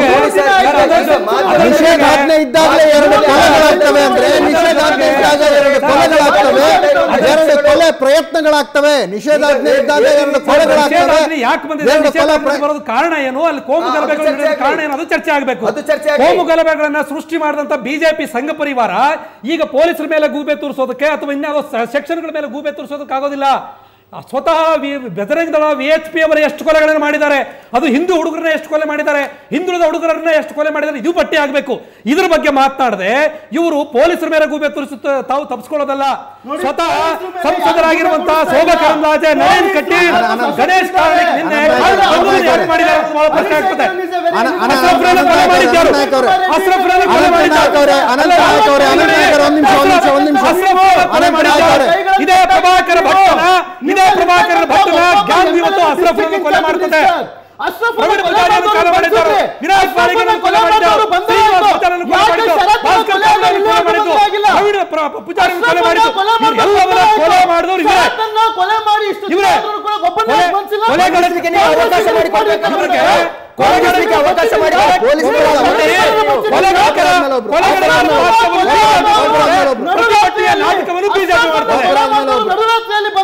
ನಿಷೇಧಾಜ್ಞೆ ಇದ್ದಾಗಲೇ ಎರಡು ಕೊಲೆಗಳಾಗ್ತವೆ ಅಂದ್ರೆ ನಿಷೇಧಾಜ್ಞೆ ಇದ್ದಾಗ ಎರಡು ಕೊಲೆಗಳಾಗ್ತವೆ ಎರಡು ಕೊಲೆ ಪ್ರಯತ್ನಗಳಾಗ್ತವೆ ನಿಷೇಧಾಜ್ಞೆ ಇದ್ದಾಗ ಎರಡು ಕೊಲೆಗಳಾಗ್ತವೆ ನಿಷೇಧಾಜ್ಞೆ ಯಾಕೆ ಬಂದಿದೆ ಎರಡು ಕೊಲೆ ನಿಷೇಧಾಜ್ಞೆ ಪ್ರ- ಬರೋದು ಕಾರಣ ಏನು ಅಲ್ಲಿ ಕೋಮು ಆ, ಅದು ಗಲಭೆಗಳು ಚರ್ಚೆ ನಡೆಯೋದು ಕಾರಣ ಆಗ್ಲಿ. ಏನು ಅದು ಚರ್ಚೆ ಆಗಬೇಕು ಅದು ಚರ್ಚೆ ಆಗ್ಲಿ. ಕೋಮು ಗಲಭೆಗಳನ್ನ ಸೃಷ್ಟಿ ಮಾಡಿದಂತ ಬಿಜೆಪಿ ಸಂಘ ಪರಿವಾರ ಈಗ ಪೊಲೀಸರ ಮೇಲೆ ಗೂಬೆ ತೋರಿಸೋದಕ್ಕೆ ಅಥವಾ ಇನ್ಯಾವುದೋ ಸೆಕ್ಷನ್ಗಳ ಮೇಲೆ ಗೂಬೆ ತೋರಿಸೋದಕ್ಕೆ ಆಗೋದಿಲ್ಲ ಆ, ಸ್ವತಃ ವಿ- ಬೆದರಂಗ್ ದಳ ವಿ ಎಚ್ ಪಿ ಅವರ ಎಷ್ಟು ಕೊಲೆಗಳನ್ನು ಮಾಡಿದ್ದಾರೆ ಅದು ಹಿಂದೂ ಹುಡುಗರನ್ನ ಎಷ್ಟು ಕೊಲೆ ಮಾಡಿದ್ದಾರೆ ಹಿಂದುಳಿದ ಹುಡುಗರನ್ನ ಎಷ್ಟು ಕೊಲೆ ಮಾಡಿದ್ದಾರೆ ಇದು ಪಟ್ಟಿ ಆಗಬೇಕು ಇದ್ರ ಬಗ್ಗೆ ಮಾತನಾಡದೆ ಇವರು ಪೊಲೀಸರ ಮೇಲೆ ಗೂಬೆ ತೋರಿಸುತ್ತ ತಾವು ತಪ್ಪಿಸ್ಕೊಳ್ಳೋದಲ್ಲ ನೋಡಿ, ಸ್ವತಃ ಪೊಲೀಸರ ಮೇಲೆ ಸಂಸದರಾಗಿರುವಂತಹ ಯಾರು ಶೋಭಾ ಕೂಡ ಕರಂದ್ಲಾಜೆ ನಯನ್ ಕಟ್ಟಿ ಅನಂತ- ಗಣೇಶ್ ಕಾರ್ಣಿಕ್ ನಿನ್ನೆ ಅನಂತ- ಬಂಧನ ಯಾಕೆ ಮಾಡಿದ್ದಾರೆ ಅಂತ ಬಹಳ ಪ್ರಶ್ನೆ ಆಗ್ತದೆ ಅನ- ಅನ- ಅಸ್ರಫ್ರನ್ನ ಕೊಲೆ ಮಾಡಿದ್ದರು. ಅನಂತ ನಾಯಕ್ ಅವರೇ. ಅಸ್ರಫ್ರನ್ನ ಕೊಲೆ ಅನಂತ ಮಾಡಿದ್ದರು. ನಾಯಕ್ ಅವರೇ, ಅನಂತ ನಾಯಕ್ ಅವರೇ, ಅನಂತ ನಾಯಕ್ ಅವರೇ, ಒಂದ್ ನಿಮಿಷ, ಒಂದ್ ನಿಮಿಷ, ಒಂದ್ ನಿಮಿಷ. ಅಸ್ರಫ್ರನ್ನ ಕೊಲೆ ಅನಂತ ನಾಯಕ್ ಮಾಡಿದ್ದಾರೆ. ಅವರೇ. ಇದೇ ಪ್ರಭಾಕರ ಭಟ್ಟನ ಇದೇ ಪ್ರಭಾಕರ ಭಟ್ಟನ ಗ್ಯಾಂಗ್ ಇವತ್ತು ಅಸ್ರಫ್ರನ್ನ ಕೊಲೆ ಮಾಡ್ತದೆ ಪ್ರವೀಣ್ ಪೂಜಾರಿಯನ್ನು ಕೊಲೆ ಮಾಡಿದ್ದಾರೆ. ವಿರಾಟ್ ಪಾರಿಗರನ್ನು ಕೊಲೆ ಮಾಡಿದ್ದಾರೆ. ಶ್ರೀನಿವಾಸ್ ಪೂಜಾರಿಯನ್ನು ಕೊಲೆ ಮಾಡಿದ್ದಾರೆ. ಭಾಸ್ಕರ್ ಕಾಮರನ್ನು ಕೊಲೆ ಮಾಡಿದ್ದು. ಪ್ರವೀಣ್ ಪ್ರ- ಪೂಜಾರಿಯನ್ನು ಕೊಲೆ ಮಾಡಿದ್ದು. ಇವರೆಲ್ಲವನ್ನ ಕೊಲೆ ಮಾಡಿದವರು ಇವರೇ. ಕೊಲೆ ಮಾಡಿ ಇಷ್ಟು ಇವರೇ. ಕೊಲೆ- ಕೊಲೆಗಾರರಿಗೆ ನೀವು ಅವಕಾಶ ಮಾಡಿಕೊಡ್ಬೇಕು. ಇವರಿಗೆ ಕೊಲೆಗಾರರಿಗೆ ಅವಕಾಶ ಮಾಡಿ ಪೊಲೀಸರು ಕೊಲೆಗಾರರ ಕೊಲೆಗಾರರ ಒಬ್ಬರು ಆದ್ಮೇಲೆ ಒಬ್ರು. ಪ್ರತಿಭಟನೆಯ ನಾಟಕವನ್ನು ಬಿಜೆಪಿ ಮಾಡ್ತಾರೆ ನಡುರಾತ್ರಿಯಲ್ಲಿ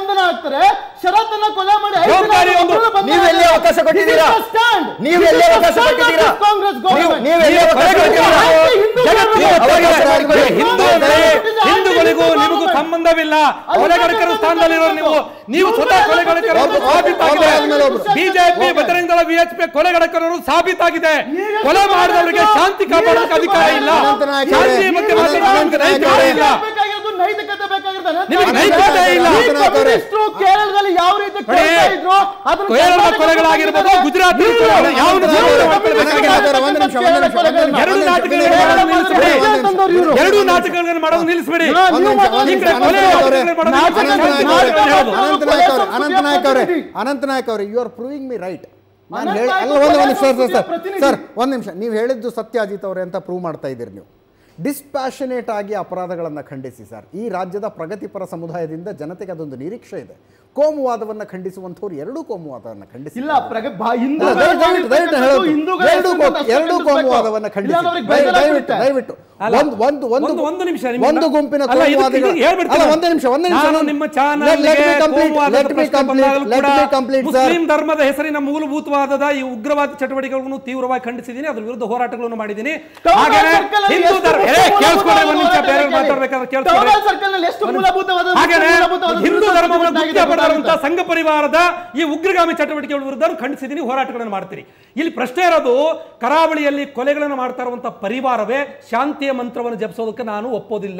ನೀವು ಎಲ್ಲಿ ಅವಕಾಶ ಕೊಟ್ಟಿದ್ದೀರಾ ಕಾಂಗ್ರೆಸ್ ನೀವು- ನೀವು ಎಲ್ಲಿ ಅವಕಾಶ ಕೊಟ್ಟಿದ್ದೀರಾ ಜಗತ್ತಿನ ಅವರಿಗೆ ಅವಕಾಶ ಹಿಂದೂ ಹಿಂದೂಗಳಿಗೂ ನಿಮಗೂ ಸಂಬಂಧವಿಲ್ಲ ಕೊಲೆಗಡಕರ ಸ್ಥಾನದಲ್ಲಿರೋ ನೀವು ನೀವು ಸ್ವತಃ ಕೊಲೆಗಡಕರು ಅಂತ ಸಾಬೀತಾಗಿದೆ ಬಿಜೆಪಿ ಬಜರಂಗ ದಳ ಬಿಎಚ್ಪಿ ಕೊಲೆಗಡಕರರು ಸಾಬೀತಾಗಿದೆ ಕೊಲೆ ಮಾಡಿದವರಿಗೆ ಶಾಂತಿ ಕಾಪಾಡೋಕೆ ಅಧಿಕಾರ ಇಲ್ಲ ಅನಂತನಾಯಕ್ ಶಾಂತಿ ಅವರೇ, ಬಗ್ಗೆ ಮಾತನಾಡೋಕೆ ಅನಂತನಾಯಕ್ ನೈತಿಕತೆ ಇಲ್ಲ ಬೇಕಾಗಿರೋದು ನೈತಿಕತೆ ಬೇಕಾಗಿರೋದು ನಿಮಗೆ ನೈತಿಕತೆ ಇಲ್ಲ. ಈ ಕಮ್ಯುನಿಸ್ಟ್ರು ಕೇರಳದಲ್ಲಿ ಯಾವ ರೀತಿ ನೋಡಿ, ಕೇಳ್ತಾ ಇದ್ರು ಅದನ್ನ ಕೇರಳದ ಕರ್ನಾಟಕ ಕೊಲೆಗಳಾಗಿರ್ಬೋದು ಕೊಲೆಗಳಿದ್ದಾರೆ. ಗುಜರಾತ್ ನೀವು ಕೊಲೆಗಳು ಯಾವ ನೀವು ಬೇಕಾಗಿಲ್ಲ. ಒಂದು ನಿಮಿಷ, ಒಂದು ನಿಮಿಷ, ಒಂದು ನಿಮಿಷ, ಎರಡು ಒಂದು ನಿಮಿಷ, ನಾಟಕಗಳನ್ನು ಒಂದು ಮಾಡೋದು ನಿಮಿಷ, ನಿಲ್ಲಿಸ್ಬಿಡಿ. ಒಂದು ನಿಮಿಷ, ಒಂದು ನಿಮಿಷ. ಎರಡು ನಾಟಕಗಳನ್ನು ಮಾಡೋದು ನಿಲ್ಲಿಸ್ಬಿಡಿ ಹಾ, ನೀವು ಒಂದು ನಿಮಿಷ, ಒಂದು ಈ ನಿಮಿಷ, ಕಡೆ ಕೊಲೆ ಅನಂತನಾಯಕ್ ಅವರೇ, ಮಾಡೋದು ನಾಟಕ- ನಿಲ್ಲಿಸ್ಬಿಡಿ. ಅನಂತನಾಯಕ್ ಅವರೇ, ನಾಟಕ- ಅನಂತನಾಯಕ್ ಅವರೇ, ನಾಟಕ- ಅನಂತನಾಯಕ್ ಅವರೇ ಪ್ರತಿನಿಧಿ. ಅನಂತನಾಯಕ್ ಅವರೇ you are proving me right ನಾನು ಅನಂತ ಹೇಳಿ ನಾಯಕ್ ಅಲ್ಲ ಒಂದು ಒಂದು ಸರ್ ಸರ್ ಸರ್ ಪ್ರತಿನಿಧಿ. ಸರ್ ಒಂದು ನಿಮಿಷ ನೀವು ಹೇಳಿದ್ದು ಸತ್ಯಾಜಿತ್ ಅವರೇ ಅಂತ ಪ್ರೂವ್ ಮಾಡ್ತಾ ಇದ್ದೀರಿ ನೀವು ಡಿಸ್ಪ್ಯಾಷನೇಟ್ ಆಗಿ ಅಪರಾಧಗಳನ್ನು ಖಂಡಿಸಿ ಸರ್ ಈ ರಾಜ್ಯದ ಪ್ರಗತಿಪರ ಸಮುದಾಯದಿಂದ ಜನತೆಗೆ ಅದೊಂದು ನಿರೀಕ್ಷೆ ಇದೆ ಕೋಮುವಾದವನ್ನು ಖಂಡಿಸುವಂಥವ್ರು ಎರಡೂ ಕೋಮುವಾದವನ್ನು ಖಂಡಿಸಿ ಇಲ್ಲ ಪ್ರಗ ಬಾ- ಅಲ್ಲ, ಹಿಂದೂಗಳು ದಯವಿಟ್ಟು- ದಯವಿಟ್ಟು- ದಯವಿಟ್ಟು ಹೇಳೋದು. ಹಿಂದೂಗಳ ಎರಡು ಹೆಸರಿನಿಂದ ಕೋ- ಅಷ್ಟೇ ಎರಡು ಖಂಡಿಸ್ಬೇಕು. ಕೋಮುವಾದವನ್ನು ಖಂಡಿಸಿ ಇಲ್ಲ ಅವ್ರಿಗೆ ದಯ- ಬೇಜಾರಾಗ್ಬಿಡುತ್ತೆ. ದಯವಿಟ್ಟು ದಯವಿಟ್ಟು ಅಲ್ಲ, ಒಂದು ಒಂದು ಒಂದು ಒಂದು- ಒಂದು ನಿಮಿಷ ನಿಮ್ಗೆ ಒಂದು ಗುಂಪಿನ ಅಲ್ಲ, ಇದಕ್ಕೆ- ಕೋಮುವಾದಿಗಳು ಇದಕ್ಕೆ ಹೇಳ್ಬಿಡ್ತೀನಿ ಅಲ್ಲ ಒಂದು ನಿಮಿಷ ಒಂದು ನಿಮಿಷ ನಾನು ನಾನು- ನಿಮ್ಮ Let- let ಚಾನಲ್ಗೆ me complete, ಕೋಮುವಾದದ let me ಪ್ರಶ್ನೆ complete, ಬಂದಾಗಲೂ let ಕೂಡ me complete, sir. ಮುಸ್ಲಿಂ ಧರ್ಮದ ಹೆಸರಿನ ಮೂಲಭೂತವಾದದ ಈ ಉಗ್ರವಾದ ಚಟುವಟಿಕೆಗಳನ್ನು ತೀವ್ರವಾಗಿ ಖಂಡಿಸಿದ್ದೀನಿ ಅದ್ರ ವಿರುದ್ಧ ಹೋರಾಟಗಳನ್ನು ಮಾಡಿದ್ದೀನಿ ಟೌನ್ ಹಾಗೇನೆ ಸರ್ಕಲ್ ಅಲ್ಲಿ ಹಿಂದೂ ಎಷ್ಟು ಧರ್ಮ ಏ, ಮೂಲಭೂತವಾದ ಕೇಳಿಸ್ಕೊಡ್ರಿ ಒಂದು ನಿಮಿಷ ಬೇರೆ ಹೋರಾಟ ಮಾತಾಡ್ಬೇಕಾದ್ರೆ ಟೌನ್ ಕೇಳಿಸ್ಕೊಡ್ರಿ ಸರ್ಕಲ್ ನಲ್ಲಿ ಎಷ್ಟು ಮೂಲಭೂತವಾದ ಹಾಗೇನೆ ಮೂಲಭೂತವಾದ ಹಿಂದೂ ವಿರೋಧ ಧರ್ಮವನ್ನು ಚಟುವಟಿಕೆ ಗುಪ್ತ ಪಡೆದಂತ ಗೊತ್ತಾಗುತ್ತೆ. ಸಂಘ ಪರಿವಾರದ ಈ ಉಗ್ರಗಾಮಿ ಚಟುವಟಿಕೆಗಳ ವಿರುದ್ಧ ಖಂಡಿಸಿದ್ದೀನಿ ಹೋರಾಟಗಳನ್ನು ಮಾಡ್ತೀರಿ ಇಲ್ಲಿ ಪ್ರಶ್ನೆ ಇರೋದು ಕರಾವಳಿಯಲ್ಲಿ ಕೊಲೆಗಳನ್ನು ಮಾಡ್ತಾ ಇರುವಂತ ಪರಿವಾರವೇ ಶಾಂತಿಯ ಮಂತ್ರವನ್ನು ಜಪಿಸೋದಕ್ಕೆ ನಾನು ಒಪ್ಪೋದಿಲ್ಲ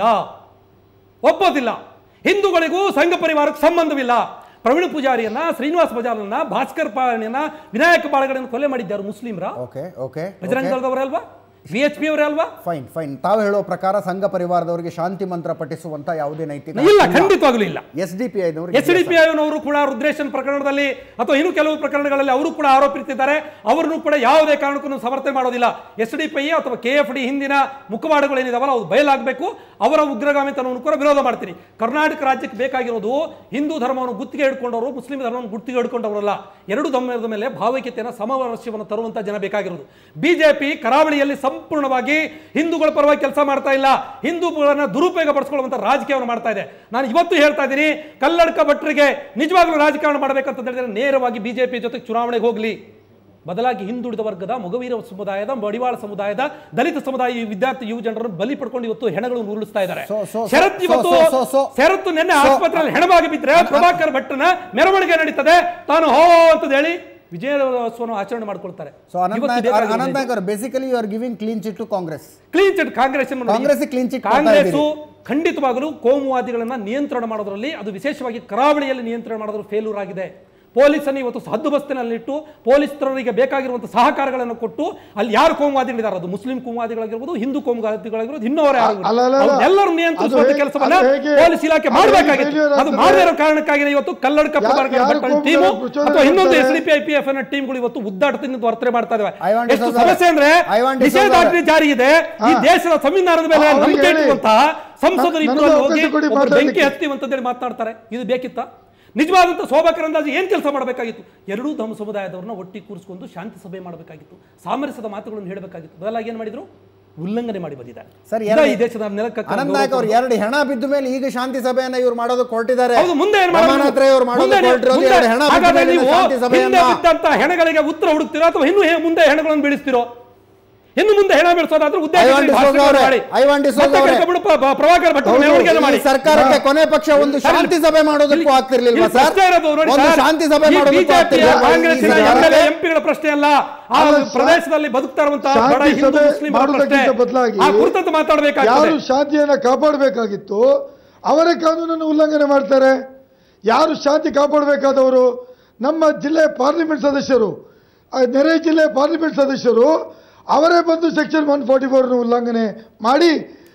ಒಪ್ಪೋದಿಲ್ಲ ಹಿಂದೂಗಳಿಗೂ ಸಂಘ ಪರಿವಾರಕ್ಕೆ ಸಂಬಂಧವಿಲ್ಲ ಪ್ರವೀಣ್ ಪೂಜಾರಿಯನ್ನ ಶ್ರೀನಿವಾಸ ಬಜಾರನ್ನ ಭಾಸ್ಕರ್ ಪಾಣಿಯನ್ನ ವಿನಾಯಕ ಬಾಳಗಡೆಯನ್ನು ಕೊಲೆ ಮಾಡಿದ್ದಾರೆ ಮುಸ್ಲಿಮರ ಓಕೆ ಓಕೆ ಬಜರಂಗ ದಳದವರೇ ಅಲ್ವಾ ವಿ ಎಚ್ ಪಿ ಅವರೇ ಅಲ್ವಾ ಫೈನ್ ಫೈನ್ ತಾವು ಹೇಳೋ ಪ್ರಕಾರ ಸಂಘ ಪರಿವಾರದವರಿಗೆ ಶಾಂತಿ ಮಂತ್ರ ಪಠಿಸುವಂತ ಯಾವುದೇ ನೈತಿಕ ಇಲ್ಲ ಖಂಡಿತವಾಗ್ಲೂ ಇಲ್ಲ S D P S D P ಐನವರು ಕೂಡ ರುದ್ರೇಶನ್ ಪ್ರಕರಣದಲ್ಲಿ ಅಥವಾ ಇನ್ನೂ ಕೆಲವು ಪ್ರಕರಣಗಳಲ್ಲಿ ಅವರು ಕೂಡ ಆರೋಪಿಸಿದ್ದಾರೆ ಅವರನ್ನು ಕೂಡ ಯಾವುದೇ ಕಾರಣಕ್ಕೂ ನಾವು ಸಮರ್ಥನೆ ಮಾಡೋದಿಲ್ಲ ಎಸ್ ಡಿ ಪಿ ಐ ಅಥವಾ ಕೆ ಎಫ್ ಡಿ ಹಿಂದಿನ ಮುಖವಾಡಗಳು ಏನಿದಾವಲ್ಲ ಅವು ಬಯಲಾಗಬೇಕು ಅವರ ಉಗ್ರಗಾಮಿತನವನ್ನು ಕೂಡ ವಿರೋಧ ಮಾಡ್ತೀನಿ ಕರ್ನಾಟಕ ರಾಜ್ಯಕ್ಕೆ ಬೇಕಾಗಿರೋದು ಹಿಂದೂ ಧರ್ಮವನ್ನು ಗುತ್ತಿಗೆ ಹಿಡ್ಕೊಂಡವರು ಮುಸ್ಲಿಂ ಧರ್ಮವನ್ನು ಗುತ್ತಿಗೆ ಹಿಡ್ಕೊಂಡವರಲ್ಲ ಎರಡು ಧರ್ಮದ ಮೇಲೆ ಭಾವೈಕ್ಯತೆಯನ್ನು ಸಮವರ್ಷವನ್ನು ತರುವಂತ ಜನ ಬೇಕಾಗಿರೋದು ಬಿಜೆಪಿ ಕರಾವಳಿಯಲ್ಲಿ ಸಂಪೂರ್ಣವಾಗಿ ಹಿಂದೂಗಳ ಪರವಾಗಿ ಕೆಲಸ ಮಾಡ್ತಾ ಇಲ್ಲ ಹಿಂದೂಗಳನ್ನ ದುರುಪಯೋಗ ಪಡಿಸ್ಕೊಳ್ಳುವಂತ ರಾಜಕೀಯವನ್ನು ಮಾಡ್ತಾ ಇದೆ ನಾನು ಇವತ್ತು ಹೇಳ್ತಾ ಇದ್ದೀನಿ ಕಲ್ಲಡ್ಕ ಭಟ್ರಿಗೆ ನಿಜವಾಗ್ಲೂ ರಾಜಕಾರಣ ಮಾಡಬೇಕಂತ ಹೇಳಿದ್ರೆ ನೇರವಾಗಿ ಬಿಜೆಪಿ ಜೊತೆ ಚುನಾವಣೆಗೆ ಹೋಗ್ಲಿ ಬದಲಾಗಿ ಹಿಂದುಳಿದ ವರ್ಗದ ಮೊಗವೀರ ಸಮುದಾಯದ ಮಡಿವಾಳ ಸಮುದಾಯದ ದಲಿತ ಸಮುದಾಯ ಈ ವಿದ್ಯಾರ್ಥಿ ಯುವ ಜನರನ್ನು ಬಲಿ ಪಡ್ಕೊಂಡು ಇವತ್ತು ಹೆಣಗಳನ್ನು ಉರುಳಿಸ್ತಾ ಇದ್ದಾರೆ So, so, so, ಶರತ್ ಇವತ್ತು so, so, so, so. ಶರತ್ತು ನಿನ್ನೆ So- ಆಸ್ಪತ್ರೆಯಲ್ಲಿ ಹೆಣವಾಗಿ ಬಿದ್ದರೆ ಪ್ರಭಾಕರ್ ಭಟ್ಟನ ಮೆರವಣಿಗೆ ನಡೀತದೆ ತಾನು ಹೋ ಅಂತ ಹೇಳಿ ವಿಜಯೋತ್ಸವವನ್ನು ಆಚರಣೆ ಮಾಡ್ಕೊಳ್ತಾರೆ ಸೊ ಅನಂತ್ ನಾಯಕ್ ಅನಂತ್ ನಾಯಕ್ ಅವರು basically you are giving clean chit to Congress clean chit Congress Congress clean chit ಕೊಡ್ತಾ ಕಾಂಗ್ರೆಸ್ ಇದ್ದೀರಿ. ಖಂಡಿತವಾಗಲೂ ಕೋಮುವಾದಿಗಳನ್ನ ನಿಯಂತ್ರಣ ಮಾಡೋದ್ರಲ್ಲಿ ಅದು ವಿಶೇಷವಾಗಿ ಕರಾವಳಿಯಲ್ಲಿ ನಿಯಂತ್ರಣ ಮಾಡೋದ್ರಲ್ಲಿ ಫೇಲ್ಯೂರ್ ಆಗಿದೆ ಪೊಲೀಸನ್ನು ಇವತ್ತು ಹದ್ದುಬಸ್ತಿನಲ್ಲಿಟ್ಟು ಪೊಲೀಸರಿಗೆ ಬೇಕಾಗಿರುವಂತಹ ಸಹಕಾರಗಳನ್ನು ಕೊಟ್ಟು ಅಲ್ಲಿ ಯಾರು ಕೋಮುವಾದಿಗಳಿದ್ದಾರೆ ಅದು ಮುಸ್ಲಿಂ ಕೋಮುವಾದಿಗಳಾಗಿರ್ಬೋದು ಹಿಂದೂ ಕೋಮುವಾದಿಗಳಾಗಿರ್ಬೋದು ಇನ್ನೋರೇ ಅಲ್ಲ, ಅಲ್ಲ, ಅಲ್ಲ. ಎಲ್ಲರೂ ನಿಯಂತ್ರಿಸುವಂತ ಅದು ಹೇಗೆ- ಕೆಲಸವನ್ನ ಅದು ಹೇಗೆ- ಪೊಲೀಸ್ ಇಲಾಖೆ ಅದು ಮಾಡಬೇಕಾಗಿತ್ತು ಹೇಗೆ failure ಅದು ಆಗ್ತದೆ? ಮಾಡದೇ ಇರೋ ಕಾರಣಕ್ಕಾಗಿ ಇವತ್ತು ಕಲ್ಲಡ್ಕ ಯಾರು- ಪ್ರಭಾಕರ್ ಯಾರು ಭಟ್ಟನ ಕೋಮುವಾದಿ ಟೀಮು ಪ್ರಚೋದನೆ ಅಥವಾ ಇನ್ನೊಂದು ಎಸ್ ಮಾಡ್ತಾರೆ? D P I P F ಟೀಮ್ಗಳು ಇವತ್ತು ಉದ್ದಾಟದಿಂದ ವರ್ತನೆ ಮಾಡ್ತಾ ಇದಾವೆ ಐವಾನ್ ಎಷ್ಟು ಡಿಸೋಜಾ ಸಮಸ್ಯೆ ಅಂದ್ರೆ ಐವಾನ್ ಡಿಸೋಜಾ ನಿಷೇಧಾಜ್ಞೆ ಜಾರಿ ಇದೆ ಈ ಹಾ. ದೇಶದ ಸಂವಿಧಾನದ ಮೇಲೆ ಅವ್ರಿಗೆ ನಂಬಿಕೆ ಹೇಳಿ. ಇಟ್ಟುವಂತಹ ಸಂಸದರು ನನಗೆ ಇಬ್ಬರು ಅವಕಾಶ ಹೋಗಿ ಕೊಡಿ ಒಬ್ರು ಬೆಂಕಿ ಮಾತಾಡ್ಲಿಕ್ಕೆ. ಹತ್ತೀವಿ ಅಂತೇಳಿ ಮಾತನಾಡ್ತಾರೆ ಇದು ಬೇಕಿತ್ತ ನಿಜವಾದಂತ ಶೋಭಾಕರ್ ಅಂದಾಜು ಏನ್ ಕೆಲಸ ಮಾಡಬೇಕಾಗಿತ್ತು ಎರಡೂ ಧರ್ಮ ಸಮುದಾಯದವ್ರನ್ನ ಒಟ್ಟಿಗೆ ಕೂರಿಸಿಕೊಂಡು ಶಾಂತಿ ಸಭೆ ಮಾಡಬೇಕಾಗಿತ್ತು ಸಾಮರಸ್ಯದ ಮಾತುಗಳನ್ನು ಹೇಳಬೇಕಾಗಿತ್ತು ಬದಲಾಗಿ ಏನ್ ಮಾಡಿದ್ರು ಉಲ್ಲಂಘನೆ ಮಾಡಿ ಬಂದಿದ್ದಾರೆ ಸರ್ ಇದ ಈ ದೇಶದ ನೆಲಕ್ಕೆ ಅನಂತ್ ನಾಯಕ್ ಅವರು ಎರಡು ಹೆಣ ಬಿದ್ದ ಮೇಲೆ ಈಗ ಶಾಂತಿ ಸಭೆಯನ್ನ ಇವ್ರು ಮಾಡೋದಕ್ಕೆ ಹೊರಟಿದ್ದಾರೆ ಹೌದು ಮುಂದೆ ಏನ್ ಮಾಡೋದು? ರಮಾನಾಥ್ ರೈ ಅವರು ಮುಂದೆ ಮಾಡೋದಕ್ಕೆ ಹೊರಟಿರೋದು ಮುಂದೆ- ಎರಡು ಹೆಣ ಬಿದ್ದ ಹಾಗಾದ್ರೆ ಮೇಲಿನ ನೀವು ಶಾಂತಿ ಹಿಂದೆ ಸಭೆಯನ್ನ ಬಿದ್ದಂತ ಹೆಣಗಳಿಗೆ ಉತ್ತರ ಹುಡುಕ್ತಿರೋ ಅಥವಾ ಇನ್ನು ಹೇ- ಮುಂದೆ ಹೆಣಗಳನ್ನು ಬೀಳಿಸ್ತಿರೋ ಇನ್ನು ಮುಂದೆ ಹೆಣ ಬೀಳಿಸೋದಾದ್ರೆ ಉದ್ದೇಶ ಐವಾನ್ ಇದ್ರೆ ಡಿಸೋಜಾ ಭಾಷಣ ಅವರೇ, ಮಾಡಿ. ಐವಾನ್ ಡಿಸೋಜಾ ಮತ್ತೆ ಅವರೇ. ಕರ್ಕೊಂಡ್ಬಿಡು ಪ್ರ- ಪ್ರ- ಪ್ರಭಾಕರ್ ಭಟ್ ಹೌದು, ಮೆರವಣಿಗೆಯನ್ನು ಈ ಮಾಡಿ ಸರ್ಕಾರಕ್ಕೆ ಕೊನೆ ಪಕ್ಷ ಒಂದು ಶಾಂತಿ ಸಭೆ ಮಾಡೋದಕ್ಕೂ ಇಲ್ಲಿ- ಆಗ್ತಿರ್ಲಿಲ್ವಾ ಇಲ್ಲಿ ಸರ್ ಪ್ರಶ್ನೆ ಇರೋದು ನೋಡಿ ಒಂದು ಸರ್, ಶಾಂತಿ ಸಭೆ ಈ ಮಾಡೋದಕ್ಕೂ BJP ಯ ಆಗ್ತಿರ್ಲಿಲ್ವಾ? ಈ ಕಾಂಗ್ರೆಸ್ಸಿನ ಸರ್ಕಾರಕ್ಕೆ? ಎಂ ಎಲ್ ಎಂಪಿಗಳ ಪ್ರಶ್ನೆ ಅಲ್ಲ ಆ ಅಲ್ಲ, ಸರ್, ಪ್ರದೇಶದಲ್ಲಿ ಬದುಕ್ತಾ ಇರುವಂತಹ ಶಾಂತಿ ಬಡ ಹಿಂದೂ ಸಭೆ ಮುಸ್ಲಿಮರ ಪ್ರಶ್ನೆ ಮಾಡುವುದಕ್ಕಿಂತ ಬದಲಾಗಿ ಆ ಕುರಿತಂತೆ ಮಾತಾಡಬೇಕಾಗ್ತದೆ ಯಾರು ಶಾಂತಿಯನ್ನು ಕಾಪಾಡಬೇಕಾಗಿತ್ತು ಅವರೇ ಕಾನೂನನ್ನು ಉಲ್ಲಂಘನೆ ಮಾಡ್ತಾರೆ ಯಾರು ಶಾಂತಿ ಕಾಪಾಡಬೇಕಾದವರು ನಮ್ಮ ಜಿಲ್ಲೆ ಪಾರ್ಲಿಮೆಂಟ್ ಸದಸ್ಯರು ಆ ನೆರೆ ಜಿಲ್ಲೆ ಪಾರ್ಲಿಮೆಂಟ್ ಸದಸ್ಯರು ಅವರೇ ಬಂದು ಸೆಕ್ಷನ್ ಒನ್ ಫಾರ್ಟಿ ಫೋರ್ನ ಉಲ್ಲಂಘನೆ ಮಾಡಿ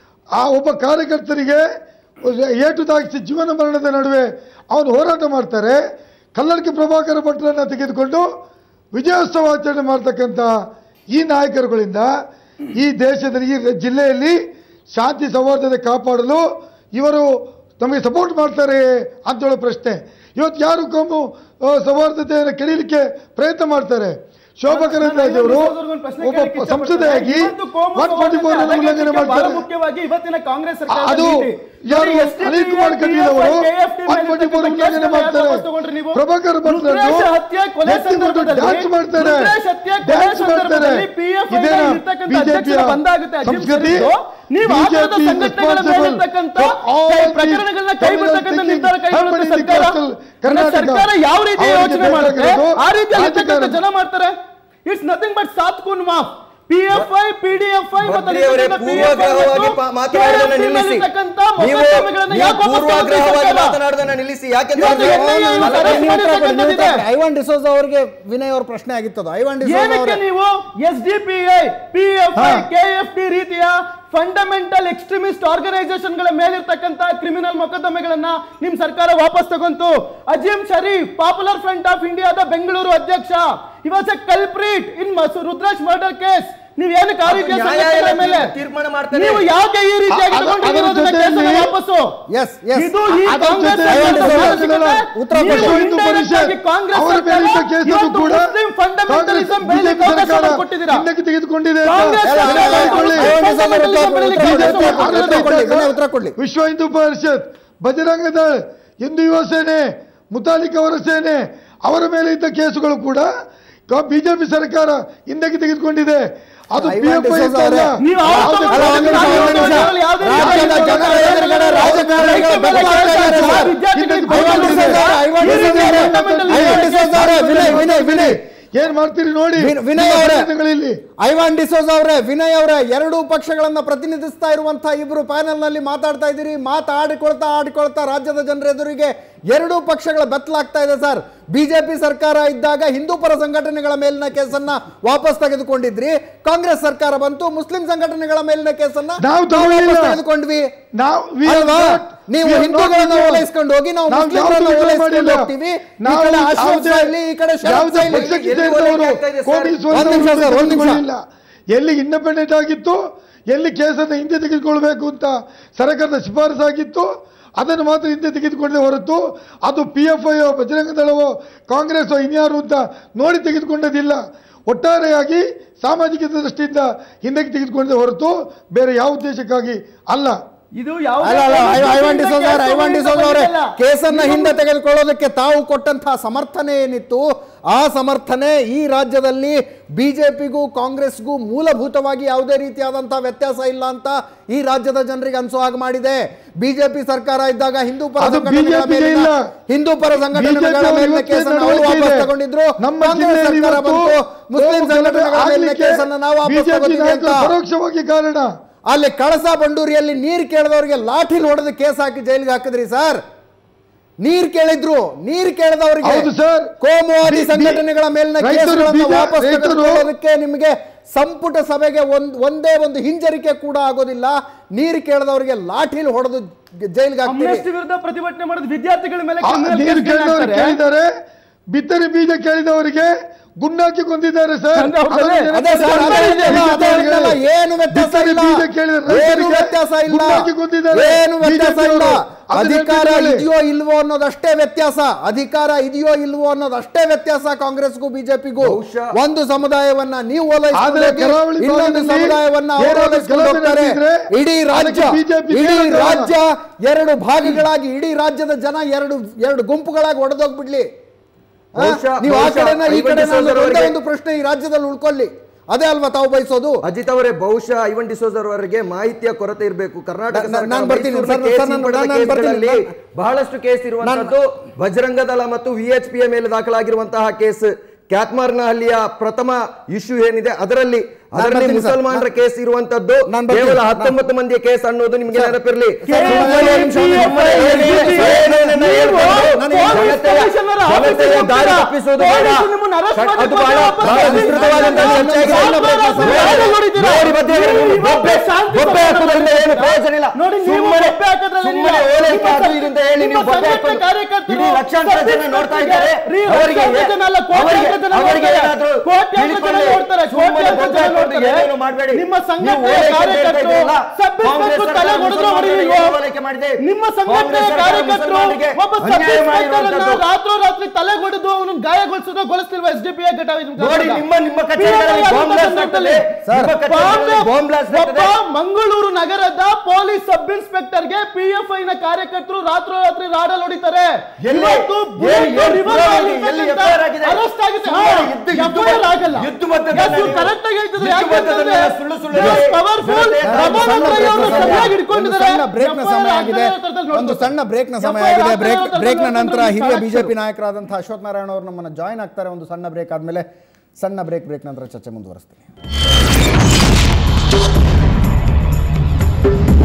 ಆ ಒಬ್ಬ ಕಾರ್ಯಕರ್ತರಿಗೆ ಏಟು ತಾಗಿಸಿ ಜೀವನ ಮರಣದ ನಡುವೆ ಅವನು ಹೋರಾಟ ಮಾಡ್ತಾರೆ ಕಲ್ಲಡ್ಕಿ ಪ್ರಭಾಕರ ಭಟ್ರನ್ನ ತೆಗೆದುಕೊಂಡು ವಿಜಯೋತ್ಸವ ಆಚರಣೆ ಮಾಡ್ತಕ್ಕಂಥ ಈ ನಾಯಕರುಗಳಿಂದ ಈ ದೇಶದಲ್ಲಿ ಈ ಜಿಲ್ಲೆಯಲ್ಲಿ ಶಾಂತಿ ಸೌಹಾರ್ದತೆ ಕಾಪಾಡಲು ಇವರು ನಮಗೆ ಸಪೋರ್ಟ್ ಮಾಡ್ತಾರೆ ಅಂತೇಳೋ ಪ್ರಶ್ನೆ ಇವತ್ತು ಯಾರು ಕೋಮು ಆ, ಸೌಹಾರ್ದತೆಯನ್ನು ಕೆಡೀಲಿಕ್ಕೆ ಪ್ರಯತ್ನ ಮಾಡ್ತಾರೆ ಶೋಭಾ ಕರಂದ್ಲಾಜೆ ಅವರು ಒಂದು ಪ್ರಶ್ನೆ ಒಬ್ಬ ಕೇಳಕ್ಕೆ ಇಷ್ಟಪಡ್ತೀನಿ. ಸಂಸದೆಯಾಗಿ ಇವತ್ತು ಕೋಮು ಒನ್ ಫಾರ್ಟಿ ಫೋರ್ ಸೌಹಾರ್ದತೆ ಉಲ್ಲಂಘನೆ ಬಹಳ ಮಾಡ್ತಾರೆ ಮುಖ್ಯವಾಗಿ ಇವತ್ತಿನ ಕಾಂಗ್ರೆಸ್ ಸರ್ಕಾರದ ಅದು ನೀತಿ. ಯಾರು ನೋಡಿ, SDPI, ಅನಿಲ್ ಕುಮಾರ್ ಕಟೀಲ್ ಅವರು KFT ಒನ್ ಫಾರ್ಟಿ ಫೋರ್ ಮೇಲೆ ಉಲ್ಲಂಘನೆ ಕೇಸ್ ಮಾಡ್ತಾರೆ ವಾಪಸ್ ತಗೊಂಡ್ರಿ ನೀವು. ಪ್ರಭಾಕರ್ ಭಟ್ರನ್ನು ರುದ್ರೇಶ್ ಹತ್ಯೆ ಕೊಲೆ ಎತ್ತಿ ಬಿಟ್ಟು ಸಂದರ್ಭದಲ್ಲಿ ಡ್ಯಾನ್ಸ್ ಮಾಡ್ತಾರೆ ರುದ್ರೇಶ್ ಹತ್ಯೆ ಕೊಲೆ ಡ್ಯಾನ್ಸ್ ಮಾಡ್ತಾರೆ ಸಂದರ್ಭದಲ್ಲಿ PFI ನಲ್ಲಿ ಇದೇನಾ ಇರ್ತಕ್ಕಂಥ ಬಿಜೆಪಿಯ ಅಧ್ಯಕ್ಷರು ಬಂದಾಗುತ್ತೆ ಅಜಿಮ್ ಸಂಸ್ಕೃತಿ ಶರೀಫ್ದು. ನೀವು ಆ ಥರದ BJP is ಸಂಘಟನೆಗಳ ಮೇಲೆ responsible ಇರ್ತಕ್ಕಂಥ for all ಕೈ- these ಪ್ರಕರಣಗಳನ್ನ ಕೈ criminal ಬಿಡ್ತಕ್ಕಂಥ thinking ನಿರ್ಧಾರ ಕೈಗೊಳ್ಳುತ್ತೆ happening in ಸರ್ಕಾರ coastal ನನ್ನ ಕರ್ನಾಟಕ. ಸರ್ಕಾರ ಯಾವ ರೀತಿ ಅವರಿಗೆ ಯೋಚನೆ ಮಾಡುತ್ತೆ ಬೇಕಾಗಿರೋದು ಆ ರೀತಿಯಲ್ಲಿ ಇರ್ತಕ್ಕಂಥ ರಾಜಕಾರಣ. ಜನ ಮಾಡ್ತಾರೆ ಇಟ್ಸ್ ನಥಿಂಗ್ ಬಟ್ ಸಾತ್ ಕುನ್ ಮಾಫ್ P F I P D F I ಮಂತ್ರಿಯವರೇ ಪೂರ್ವಗ್ರಹವಾಗಿ ಪಾ- ಮಾತನಾಡುವುದನ್ನ ನಿಲ್ಲಿಸಿ ನೀವು ನೀವು ಪೂರ್ವಗ್ರಹವಾಗಿ ಮಾತನಾಡುವುದನ್ನ ನಿಲ್ಲಿಸಿ ಯಾಕೆಂದ್ರೆ ಇವತ್ತು ಎಣ್ಣೆಯ ನೀವು- ಇವತ್ತು ಅರೆಸ್ಟ್ ಮಾಡಿರ್ತಕ್ಕಂಥದ್ದಿದೆ. ಐವಾನ್ ಡಿಸೋಜ್ ಅವರಿಗೆ ವಿನಯ್ ಅವ್ರ ಪ್ರಶ್ನೆ ಆಗಿತ್ತದು ಐವಾನ್ ಡಿಸೋಜ್ ಏನಕ್ಕೆ ಅವರೇ ನೀವು S D P I P F I K F T ರೀತಿಯ ಫಂಡಮೆಂಟಲ್ ಎಕ್ಸ್ಟ್ರೀಮಿಸ್ಟ್ ಆರ್ಗನೈಸೇಷನ್ ಗಳ ಮೇಲಿರ್ತಕ್ಕಂತ ಕ್ರಿಮಿನಲ್ ಮೊಕದ್ದಮೆಗಳನ್ನ ನಿಮ್ ಸರ್ಕಾರ ವಾಪಸ್ ತಗೊಂತು Azeem Sharif popular front of ಇಂಡಿಯಾದ ಬೆಂಗಳೂರು ಅಧ್ಯಕ್ಷ he was a culprit in Rudraj murder case ನೀವ್ ಏನಕ್ಕೆ ಆ ರೀತಿಯ ನ್ಯಾಯಾಲಯ ಸಂಘಟನೆಗಳ ಮೇಲೆ ತೀರ್ಮಾನ ಮಾಡ್ತಾರೆ. ನೀವು ಯಾಕೆ ಈ ರೀತಿಯಾಗಿ ಅದ- ಅದರ ತಗೊಂಡಿರೋದನ್ನ ಜೊತೆಯಲ್ಲಿ- ಕೇಸನ್ನ ವಾಪಸ್ಸು Yes, yes. ಇದು ಈ ಅದರ ಕಾಂಗ್ರೆಸ್ ಜೊತೆಯಲ್ಲಿ ಸರ್ಕಾರದ ಮಾನಸಿಕತೆ, ಉತ್ತರ ನೀವು ಕೊಡಿ. ಹಿಂದೂ indirect ಪರಿಷತ್ ಆಗಿ ಕಾಂಗ್ರೆಸ್ ಅವರ ಮೇಲೆ ಇದ್ದ ಸರ್ಕಾರ ಕೇಸನ್ನು ಇವತ್ತು ಕೂಡ ಮುಸ್ಲಿಂ fundamentalism ಕಾಂಗ್ರೆಸ್ ಬೆಳೀಲಿಕ್ಕೆ ಬಿಜೆಪಿ ಅವಕಾಶ ಸರ್ಕಾರ ಕೊಟ್ಟಿದ್ದೀರಾ. ಹಿಂದಕ್ಕೆ ತೆಗೆದುಕೊಂಡಿದೆ ಅಂತ ಕಾಂಗ್ರೆಸ್ ಎಲ್ಲ ಸರ್ಕಾರ ಮಾಡಿಕೊಳ್ಳಿ. ಐವಾನ್ ಡಿಸೋಜ್ ಅವರು ಉತ್ತರ ಕೊಡ್ಲಿ. ಬಿಜೆಪಿ ಉತ್ತರ ಆಡಳಿತ ಕೊಡ್ಲಿ, ಇದ್ದಾಗ ಉತ್ತರ ಕೊಡ್ಲಿ. ವಿಶ್ವ ಹಿಂದೂ ಪರಿಷತ್ ಬಜರಂಗ ದಳ ಹಿಂದೂ ಯುವ ಸೇನೆ ಮುತಾಲಿಕ್ ಅವರ ಸೇನೆ ಅವರ ಮೇಲೆ ಇದ್ದ ಕೇಸುಗಳು ಕೂಡ ಬಿಜೆಪಿ ಸರ್ಕಾರ ಹಿಂದಕ್ಕೆ ತೆಗೆದುಕೊಂಡಿದೆ ಅದು ಐವಾನ್ PFI ಡಿಸೋಜ್ ಇತ್ತಲ್ಲ. ಅವರೇ, ನೀವು ಯಾವುದೇ ಅಲ್ಲ, ಒಂದು ನಿಮಿಷ, ಒಂದು ನಿಮಿಷ. ಯಾವುದೇ ರಾಜ್ಯದ ಜನರ ಎದುರುಗಡೆ ರಾಜಕಾರಣಿಗಳು ಬೆದರಿಸ್ತಾ ಇದ್ದಾರೆ ಸರ್. ಹಿಂದಕ್ಕೆ ಐವಾನ್ ಡಿಸೋಜ್ ಅವರೇ, ಐವಾನ್ ಡಿಸೋಜ್ ಅವರೇ, ಐವಾನ್ ಡಿಸೋಜ್ ಅವರೇ, ವಿನಯ್ ವಿನಯ್ ವಿನಯ್ ಏನ್ ಮಾಡ್ತೀರಿ ನೋಡಿ ವಿನ್- ವಿನಯ್ ಅವರೇ. ಇಲ್ಲಿ ಐವಾನ್ ಡಿಸೋಜ್ ಅವರೇ ವಿನಯ್ ಅವರೇ ಎರಡೂ ಪಕ್ಷಗಳನ್ನ ಪ್ರತಿನಿಧಿಸ್ತಾ ಇರುವಂತಹ ಇಬ್ರು ಪ್ಯಾನೆಲ್ ನಲ್ಲಿ ಮಾತಾಡ್ತಾ ಇದ್ದೀರಿ ಮಾತಾಡಿಕೊಳ್ತಾ ಆಡಿಕೊಳ್ತಾ ರಾಜ್ಯದ ಜನರ ಎದುರಿಗೆ ಎರಡೂ ಪಕ್ಷಗಳ ಬೆತ್ತಲಾಗ್ತಾ ಇದೆ ಸರ್ ಬಿಜೆಪಿ ಸರ್ಕಾರ ಇದ್ದಾಗ ಹಿಂದೂ ಪರ ಸಂಘಟನೆಗಳ ಮೇಲಿನ ಕೇಸನ್ನ ವಾಪಸ್ ತೆಗೆದುಕೊಂಡಿದ್ರಿ ಕಾಂಗ್ರೆಸ್ ಸರ್ಕಾರ ಬಂತು ಮುಸ್ಲಿಂ ಸಂಘಟನೆಗಳ ಮೇಲಿನ ಕೇಸನ್ನ ನಾವು ವಾಪಸ್ ತಗೊಳ್ಳಿಲ್ಲ. ತೆಗೆದುಕೊಂಡ್ವಿ ನಾವು we have ಅಲ್ವಾ not- ನೀವು we have not ಹಿಂದೂಗಳನ್ನ withdrawn. ಓಲೈಸ್ಕೊಂಡು ಹೋಗಿ ನಾವು ನಾವು ಮುಸ್ಲಿಮರನ್ನ ಯಾವ್ದು withdraw ಓಲೈಸ್ಕೊಂಡು ಮಾಡಿಲ್ಲ. ಹೋಗ್ತೀವಿ ಈ ನಾವು ಕಡೆ ಅಶ್ರಫ್ ಯಾವುದೇ- ಸೈಲಿ, ಈ ಕಡೆ ಶರತ್ ಯಾವುದೇ ಸೈಲಿ. ಪಕ್ಷಕ್ಕೆ ಎಲ್ಲಿವರೆಗೆ ಸೇರಿದವರು ಆಗ್ತಾ ಇದೆ ಸರ್? ಕೋಟಿ ಒಂದ್ ನಿಮಿಷ ಸರ್, ಒಂದ್ ನಿಮಿಷ. ಇಲ್ಲ ಎಲ್ಲಿ ಇಂಡಿಪೆಂಡೆಂಟ್ ಆಗಿತ್ತು ಎಲ್ಲಿ ಕೇಸನ್ನು ಹಿಂದೆ ತೆಗೆದುಕೊಳ್ಬೇಕು ಅಂತ ಸರ್ಕಾರದ ಶಿಫಾರಸು ಆಗಿತ್ತು ಅದನ್ನು ಮಾತ್ರ ಹಿಂದೆ ತೆಗೆದುಕೊಂಡೇ ಹೊರತು ಅದು ಪಿ ಎಫ್ ಐ ಬಜರಂಗ ದಳವೋ ಕಾಂಗ್ರೆಸ್ ಇನ್ಯಾರು ಅಂತ ನೋಡಿ ತೆಗೆದುಕೊಂಡದಿಲ್ಲ ಒಟ್ಟಾರೆಯಾಗಿ ಸಾಮಾಜಿಕ ದೃಷ್ಟಿಯಿಂದ ಹಿಂದಕ್ಕೆ ತೆಗೆದುಕೊಂಡೇ ಹೊರತು ಬೇರೆ ಯಾವ ಉದ್ದೇಶಕ್ಕಾಗಿ ಅಲ್ಲ ಇದು ಯಾವ ಅಲ್ಲ ಅಲ್ಲ ಐ- ಐವಾನ್ ಡಿಸೋಜ್ ಅವರೇ ಐವಾನ್ ಡಿಸೋಜ್ ಅವರೇ ಕೇಸನ್ನ ಹಿಂದೆ ತೆಗೆದುಕೊಳ್ಳೋದಕ್ಕೆ ತಾವು ಕೊಟ್ಟಂತಹ ಸಮರ್ಥನೆ ಏನಿತ್ತು ಆ ಸಮರ್ಥನೆ ಈ ರಾಜ್ಯದಲ್ಲಿ ಬಿಜೆಪಿಗೂ ಕಾಂಗ್ರೆಸ್ಗೂ ಮೂಲಭೂತವಾಗಿ ಯಾವುದೇ ರೀತಿಯಾದಂತಹ ವ್ಯತ್ಯಾಸ ಇಲ್ಲ ಅಂತ ಈ ರಾಜ್ಯದ ಜನರಿಗೆ ಅನ್ಸೋ ಹಾಗೆ ಮಾಡಿದೆ ಬಿಜೆಪಿ ಸರ್ಕಾರ ಇದ್ದಾಗ ಹಿಂದೂ ಪರ ಅದು ಸಂಘಟನೆಗಳ BJP ಗೆ ಮೇಲಿನ ಇಲ್ಲ. ಹಿಂದೂ ಪರ ಸಂಘಟನೆಗಳ BJP ಅವರು ಮೇಲಿನ ಇವತ್ತೇ ಕೇಸನ್ನು ಅವರು ನಡವಳಿಕೆ ವಾಪಸ್ ಇದೆ. ತಗೊಂಡಿದ್ರು ನಮ್ಮ ಕಾಂಗ್ರೆಸ್ ಜಿಲ್ಲೆಯಲ್ಲಿ ಸರ್ಕಾರ ಇವತ್ತು ಬಂತು ಮುಸ್ಲಿಂ ಕೋಮು ಸಂಘಟನೆಗಳ ಮೇಲಿನ ಆಗ್ಲಿಕ್ಕೆ ಕೇಸನ್ನು ನಾವು ವಾಪಸ್ BJP ತಗೋತೀವಿ ಅಂತ ನಾಯಕರು ಪರೋಕ್ಷವಾಗಿ ಕಾರಣ ಅಲ್ಲಿ ಕಳಸ ಬಂಡೂರಿಯಲ್ಲಿ ನೀರು ಕೇಳಿದವರಿಗೆ ಲಾಠಿ ಹೊಡೆದು ಕೇಸ್ ಹಾಕಿ ಜೈಲಿಗೆ ಹಾಕಿದ್ರಿ ಸರ್ ನೀರ್ ಕೇಳಿದ್ರು ನೀರ್ ಕೇಳಿದವರಿಗೆ ಹೌದು ಸರ್. ಕೋಮುವಾದಿ ಬಿ- ಬಿ- ಸಂಘಟನೆಗಳ ಮೇಲಿನ ರೈತರು ಕೇಸುಗಳನ್ನ ಬೀಜ- ವಾಪಸ್ ರೈತರು- ತೆಗೆದುಕೊಳ್ಳೋದಕ್ಕೆ ನಿಮಗೆ ಸಂಪುಟ ಸಭೆಗೆ ಒಂದ್ ಒಂದೇ ಒಂದು ಹಿಂಜರಿಕೆ ಕೂಡ ಆಗೋದಿಲ್ಲ ನೀರು ಕೇಳಿದವರಿಗೆ ಲಾಠಿಲಿ ಹೊಡೆದು ಜೈಲಿಗೆ ಹಾಕ್ತೀರಿ ಅಮ್ನೆಸ್ಟಿ ವಿರುದ್ಧ ಪ್ರತಿಭಟನೆ ಮಾಡಿದ ವಿದ್ಯಾರ್ಥಿಗಳ ಮೇಲೆ ಆ criminal ನೀರು case ಕೇಳಿದವರು ಹಾಕ್ತಾರೆ. ಕೇಳಿದ್ದಾರೆ ಬಿತ್ತನೆ ಬೀಜ ಕೇಳಿದವರಿಗೆ ಗುಂಡಾಕಿ ಕೊಂದಿದ್ದಾರೆ ಸರ್ ಅಂದ್ರೆ ಅವ್ರು ಅದನ್ನು ಅದೇ- ಅದೇ ಸರ್, ಅದೇ ನೆನಪಿಸಿ ಹೇಳ್ತೇನೆ, ಅದೇ ಹೇಳ್ತೇನೆ, ಏನು ವ್ಯತ್ಯಾಸ ಬಿತ್ತನೆ ಇಲ್ಲ ಬೀಜ ಕೇಳಿದ ಏನು ರೈತರಿಗೆ ವ್ಯತ್ಯಾಸ ಇಲ್ಲ ಗುಂಡಾಕಿ ಕೊಂದಿದ್ದಾರೆ ಏನು ವ್ಯತ್ಯಾಸ BJP ಇಲ್ಲ ಯವರು. ಅದನ್ನ ಅಧಿಕಾರ ನೆನಪಿಟ್ಕೊಳ್ಳಿ. ಇದೆಯೋ ಇಲ್ವೋ ಅನ್ನೋದಷ್ಟೇ ವ್ಯತ್ಯಾಸ ಅಧಿಕಾರ ಇದೆಯೋ ಇಲ್ವೋ ಅನ್ನೋದಷ್ಟೇ ವ್ಯತ್ಯಾಸ ಕಾಂಗ್ರೆಸ್ಗೂ ಬಿಜೆಪಿಗೂ ಬಹುಶಃ- ಒಂದು ಸಮುದಾಯವನ್ನ ನೀವು ಓಲೈಸ್ಕೊಂಡು ಆದ್ರೆ ಹೋಗಿ, ಕರಾವಳಿ ಇನ್ನೊಂದು ಭಾಗದಲ್ಲಿ ಸಮುದಾಯವನ್ನ ಅವರು ಏನಾದ್ರು ಓಲೈಸ್ಕೊಂಡು ಗಲಭೆ ಹೋಗ್ತಾರೆ ನಡೆದಿದ್ರೆ ಇಡೀ ರಾಜ್ಯ ಅದಕ್ಕೆ BJP ಇಡೀ ಕೇಳಲ್ಲ. ರಾಜ್ಯ ಎರಡು ಭಾಗಗಳಾಗಿ ಇಡೀ ರಾಜ್ಯದ ಜನ ಎರಡು ಎರಡು ಗುಂಪುಗಳಾಗಿ ಒಡೆದೋಗ್ಬಿಡ್ಲಿ ಆ? ಬಹುಶಃ- ನೀವು ಆ ಬಹುಶಃ ಕಡೆನ ಈ ಐವತ್ತು ಕಡೆ ಸಾವಿರ ಒಂದೇ ವರೆಗೆ- ಒಂದು ಪ್ರಶ್ನೆ ಈ ರಾಜ್ಯದಲ್ಲಿ ಉಳ್ಕೊಳ್ಳಿ ಅದೇ ಅಲ್ವಾ ತಾವು ಬಯಸೋದು ಅಜಿತ್ ಅವರೇ ಬಹುಶಃ ಐವನ್ ಡಿಸೋಜರ್ ಅವರಿಗೆ ಮಾಹಿತಿಯ ಕೊರತೆ ಇರಬೇಕು ಕರ್ನಾಟಕ ನಾನ್- ಸರ್ಕಾರ ನಾನ್ ಬರ್ತೀನಿ, ಮೈಸೂರಿನ ಸರ್, ಕೇಸ್ ಸರ್, ನಾನು- ಹಿಂಪಡೆದ ನಾನು ಬರ್ತೀನಿ, ಕೇಸ್ಗಳಲ್ಲಿ ನಾನು- ಬಹಳಷ್ಟು ಕೇಸ್ ಇರುವಂತದ್ದು ಬಜರಂಗ ದಳ ಮತ್ತು ವಿಎಚ್ ಪಿ ಮೇಲೆ ದಾಖಲಾಗಿರುವಂತಹ ಕೇಸ್ ಕ್ಯಾತ್ಮಾರ್ನಹಳ್ಳಿಯ ಪ್ರಥಮ ಇಶ್ಯೂ ಏನಿದೆ ಅದರಲ್ಲಿ ಅದರಲ್ಲಿ ಬರ್ತೀನಿ, ಸರ್. ಮುಸಲ್ಮಾನರ ಕೇಸ್ ಇರುವಂತದ್ದು ನಾನ್ ಬರ್ತೀನಿ. ಕೇವಲ ಹತ್ತೊಂಬತ್ತು ಮಂದಿಯ ಕೇಸ್ ಅನ್ನೋದು ನಿಮಗೆ ನೆನಪಿರಲಿ ಸರ್, ಸುಮ್ಮನೆ ನಿಮಿಷ, ಸುಮ್ಮನೆ ಏನೇನು- ಏನೇನನ್ನ ಹೇಳ್ಕೊಂಡು ನನಗೆ ಜನತೆಯ- ಕಮಿಷನರ್ ಜನತೆಯ ಆಫೀಸಿಗೆ ದಾರಿ ಹೋಗ್ತೀರಾ? ತಪ್ಪಿಸುವುದು ಬೇಡ. ಪೊಲೀಸರು ನಿಮ್ಮನ್ನ ಅರೆಸ್ಟ್ ಮಾಡಿ ಅದು ಬಹಳ ವಾಪಸ್ ಬಹಳ ಕಳಿಸಿ. ವಿಸ್ತೃತವಾದಂತಹ ನಾನು ಚರ್ಚೆ ಆಗಿದೆ. ನಾನು ನೋಡಿ, ನಾನು ನೋಡಿದ್ದೀರಾ? ನೋಡಿ ಮಧ್ಯೆ ನೀವು ಬೊಬ್ಬೆ ಶಾಂತಿ ಬೊಬ್ಬೆ ಸಭೆಯನ್ನು ಹಾಕೋದ್ರಿಂದ ಏನು ಪ್ರಯೋಜನ ಇಲ್ಲ ನೋಡಿ ನೀವು ಸುಮ್ಮನೆ ಬೊಬ್ಬೆ ಹಾಕೋದ್ರಲ್ಲಿ ಸುಮ್ಮನೆ ನೀವು- ಓಲೈಕೆ ನಿಮ್ಮ ಅದು ಇದು ಅಂತ ಹೇಳಿ ನಿಮ್ಮ ನೀವು ಬೊಬ್ಬೆ ಸಂಘಟನೆ ಹಾಕೊಂಡು ಕಾರ್ಯಕರ್ತರು ಇಡೀ ಲಕ್ಷಾಂತರ ಜನ ನೋಡ್ತಾ ಇದ್ದಾರೆ ರೀ, ಅವರಿಗೆ ಲಕ್ಷಾಂತರ ಜನ ಅಲ್ಲ, ಅವರಿಗೆ ಕೋಟ್ಯಾಂತರ ಜನ ಅವರಿಗೆ ನೋಡ್ತಾರೆ. ಏನಾದ್ರೂ ಕೋಟ್ಯಾಂತರ ಜನ ತಿಳ್ಕೊಳ್ಳಿ. ನೋಡ್ತಾರೆ, ಸುಮ್ಮನೆ ಕೋಟ್ಯಾಂತರ ಬೊಬ್ಬೆ ಜನ ಹಾಕೊಂಡು ನೋಡ್ತಾರೆ. ಏನೇನು ಮಾಡಬೇಡಿ ನಿಮ್ಮ ನೀವು ಸಂಘಟನೆ ಓಲೈಕೆ ಅಂತ ಹೇಳ್ತಾ ಕಾರ್ಯಕರ್ತರು ಇದ್ದೀರಲ್ಲ, ಸಬ್ ಕಾಂಗ್ರೆಸ್ ಇನ್ಸ್ಪೆಕ್ಟರ್ ಸರ್ಕಾರ ತಲೆ ಹೊಡೆದ್ರು ಮುಸಲ್ಮಾನರಿಗೆ ಹೊಡೆದಿಲ್ವೋ? ಓಲೈಕೆ ಮಾಡಿದೆ. ನಿಮ್ಮ ಸಂಘಟನೆ ಕಾಂಗ್ರೆಸ್ ಸರ್ಕಾರ ಕಾರ್ಯಕರ್ತರು ಮುಸಲ್ಮಾನರಿಗೆ ಒಬ್ಬ ಸಬ್ ಅನ್ಯಾಯ ಇನ್ಸ್ಪೆಕ್ಟರ್ ಮಾಡಿರುವಂತದ್ದು. ರಾತ್ರೋರಾತ್ರಿ ತಲೆ ಹೊಡೆದು ಅವನು ಗಾಯಗೊಳಿಸೋದು ಗೊಳಿಸ್ತಿಲ್ವಾ ಎಸ್ ಡಿ ಪಿ ನೋಡಿ ನಿಮ್ಮ ನಿಮ್ಮ ಕಚೇರಿಗಳಲ್ಲಿ ಬಾಂಬ್ ಬ್ಲಾಸ್ಟ್ ಆಗ್ತದೆ ನಿಮ್ಮ ಕಚೇರಿಗಳಲ್ಲಿ ಬಾಂಬ್ ಬ್ಲಾಸ್ಟ್ ಆಗ್ತದೆ ಒಬ್ಬ ಮಂಗಳೂರು ನಗರದ ಪೊಲೀಸ್ ಸಬ್ ಇನ್ಸ್ಪೆಕ್ಟರ್ಗೆ ಪಿ ಎಫ್ ಐ ನ ಕಾರ್ಯಕರ್ತರು ರಾತ್ರೋರಾತ್ರಿ ರಾಡಲ್ ಹೊಡಿತಾರೆ ಎಲ್ಲಿ? ಇವತ್ತು ಎಲ್ಲಿ? ಎಲ್ಲಿ? ಎಲ್ಲಿ? ಎಲ್ಲಿ FIR ಆಗಿದೆ? ಅರೆಸ್ಟ್ ಆಗಿದೆ ಸುಮ್ಮನೆ ಯುದ್ಧ- ಯುದ್ಧ FIR ಆಗಲ್ಲ ಯುದ್ಧ ಮಟ್ಟದಲ್ಲಿ ನೀವು- ಕರೆಕ್ಟ್ ಆಗಿ ಹೇಳ್ತಿದ್ರೆ ಯುದ್ಧ ಮಟ್ಟದಲ್ಲಿ ಯಾಕಂತಂದ್ರೆ ಸುಳ್ಳು ಸುಳ್ಳು ಹೇಳಿ ಪವರ್ಫುಲ್ ಜನತೆ- ಸಣ್ಣ ರಮಾನಂದ ಬ್ರೇಕ್ನ ಅವರು ಸಮಯ. ಸರಿಯಾಗಿ ಒಂದು ಹಿಡ್ಕೊಂಡಿದ್ದಾರೆ ಸಣ್ಣ ಬ್ರೇಕ್ನ FIR ಸಮಯ ಆಗ್ತಾ ಆಗಿದೆ ಇರೋ ಥರದಲ್ಲಿ ಒಂದು ನೋಡ್ಬೋದು. ಸಣ್ಣ ಬ್ರೇಕ್ನ ಸಮಯ FIR ಆಗಿದೆ ಆಗ್ತಾ ಬ್ರೇಕ್ ಇರೋ ಥರದಲ್ಲಿ ಬ್ರೇಕ್ನ ನೋಡ್ಬೋದು. ನಂತರ ಹಿರಿಯ ಸಾಕ್ಷಿ. ಬಿಜೆಪಿ ನಾಯಕರಾದಂತಹ ಅಶ್ವಥ್ ನಾರಾಯಣ ಅವರು ನಮ್ಮನ್ನು ಜಾಯ್ನ್ ಆಗ್ತಾರೆ ಒಂದು ಸಣ್ಣ ಬ್ರೇಕ್ ಆದಮೇಲೆ ಸಣ್ಣ ಬ್ರೇಕ್ ಬ್ರೇಕ್ ನಂತರ ಚರ್ಚೆ ಮುಂದುವರಿಸ್ತೀನಿ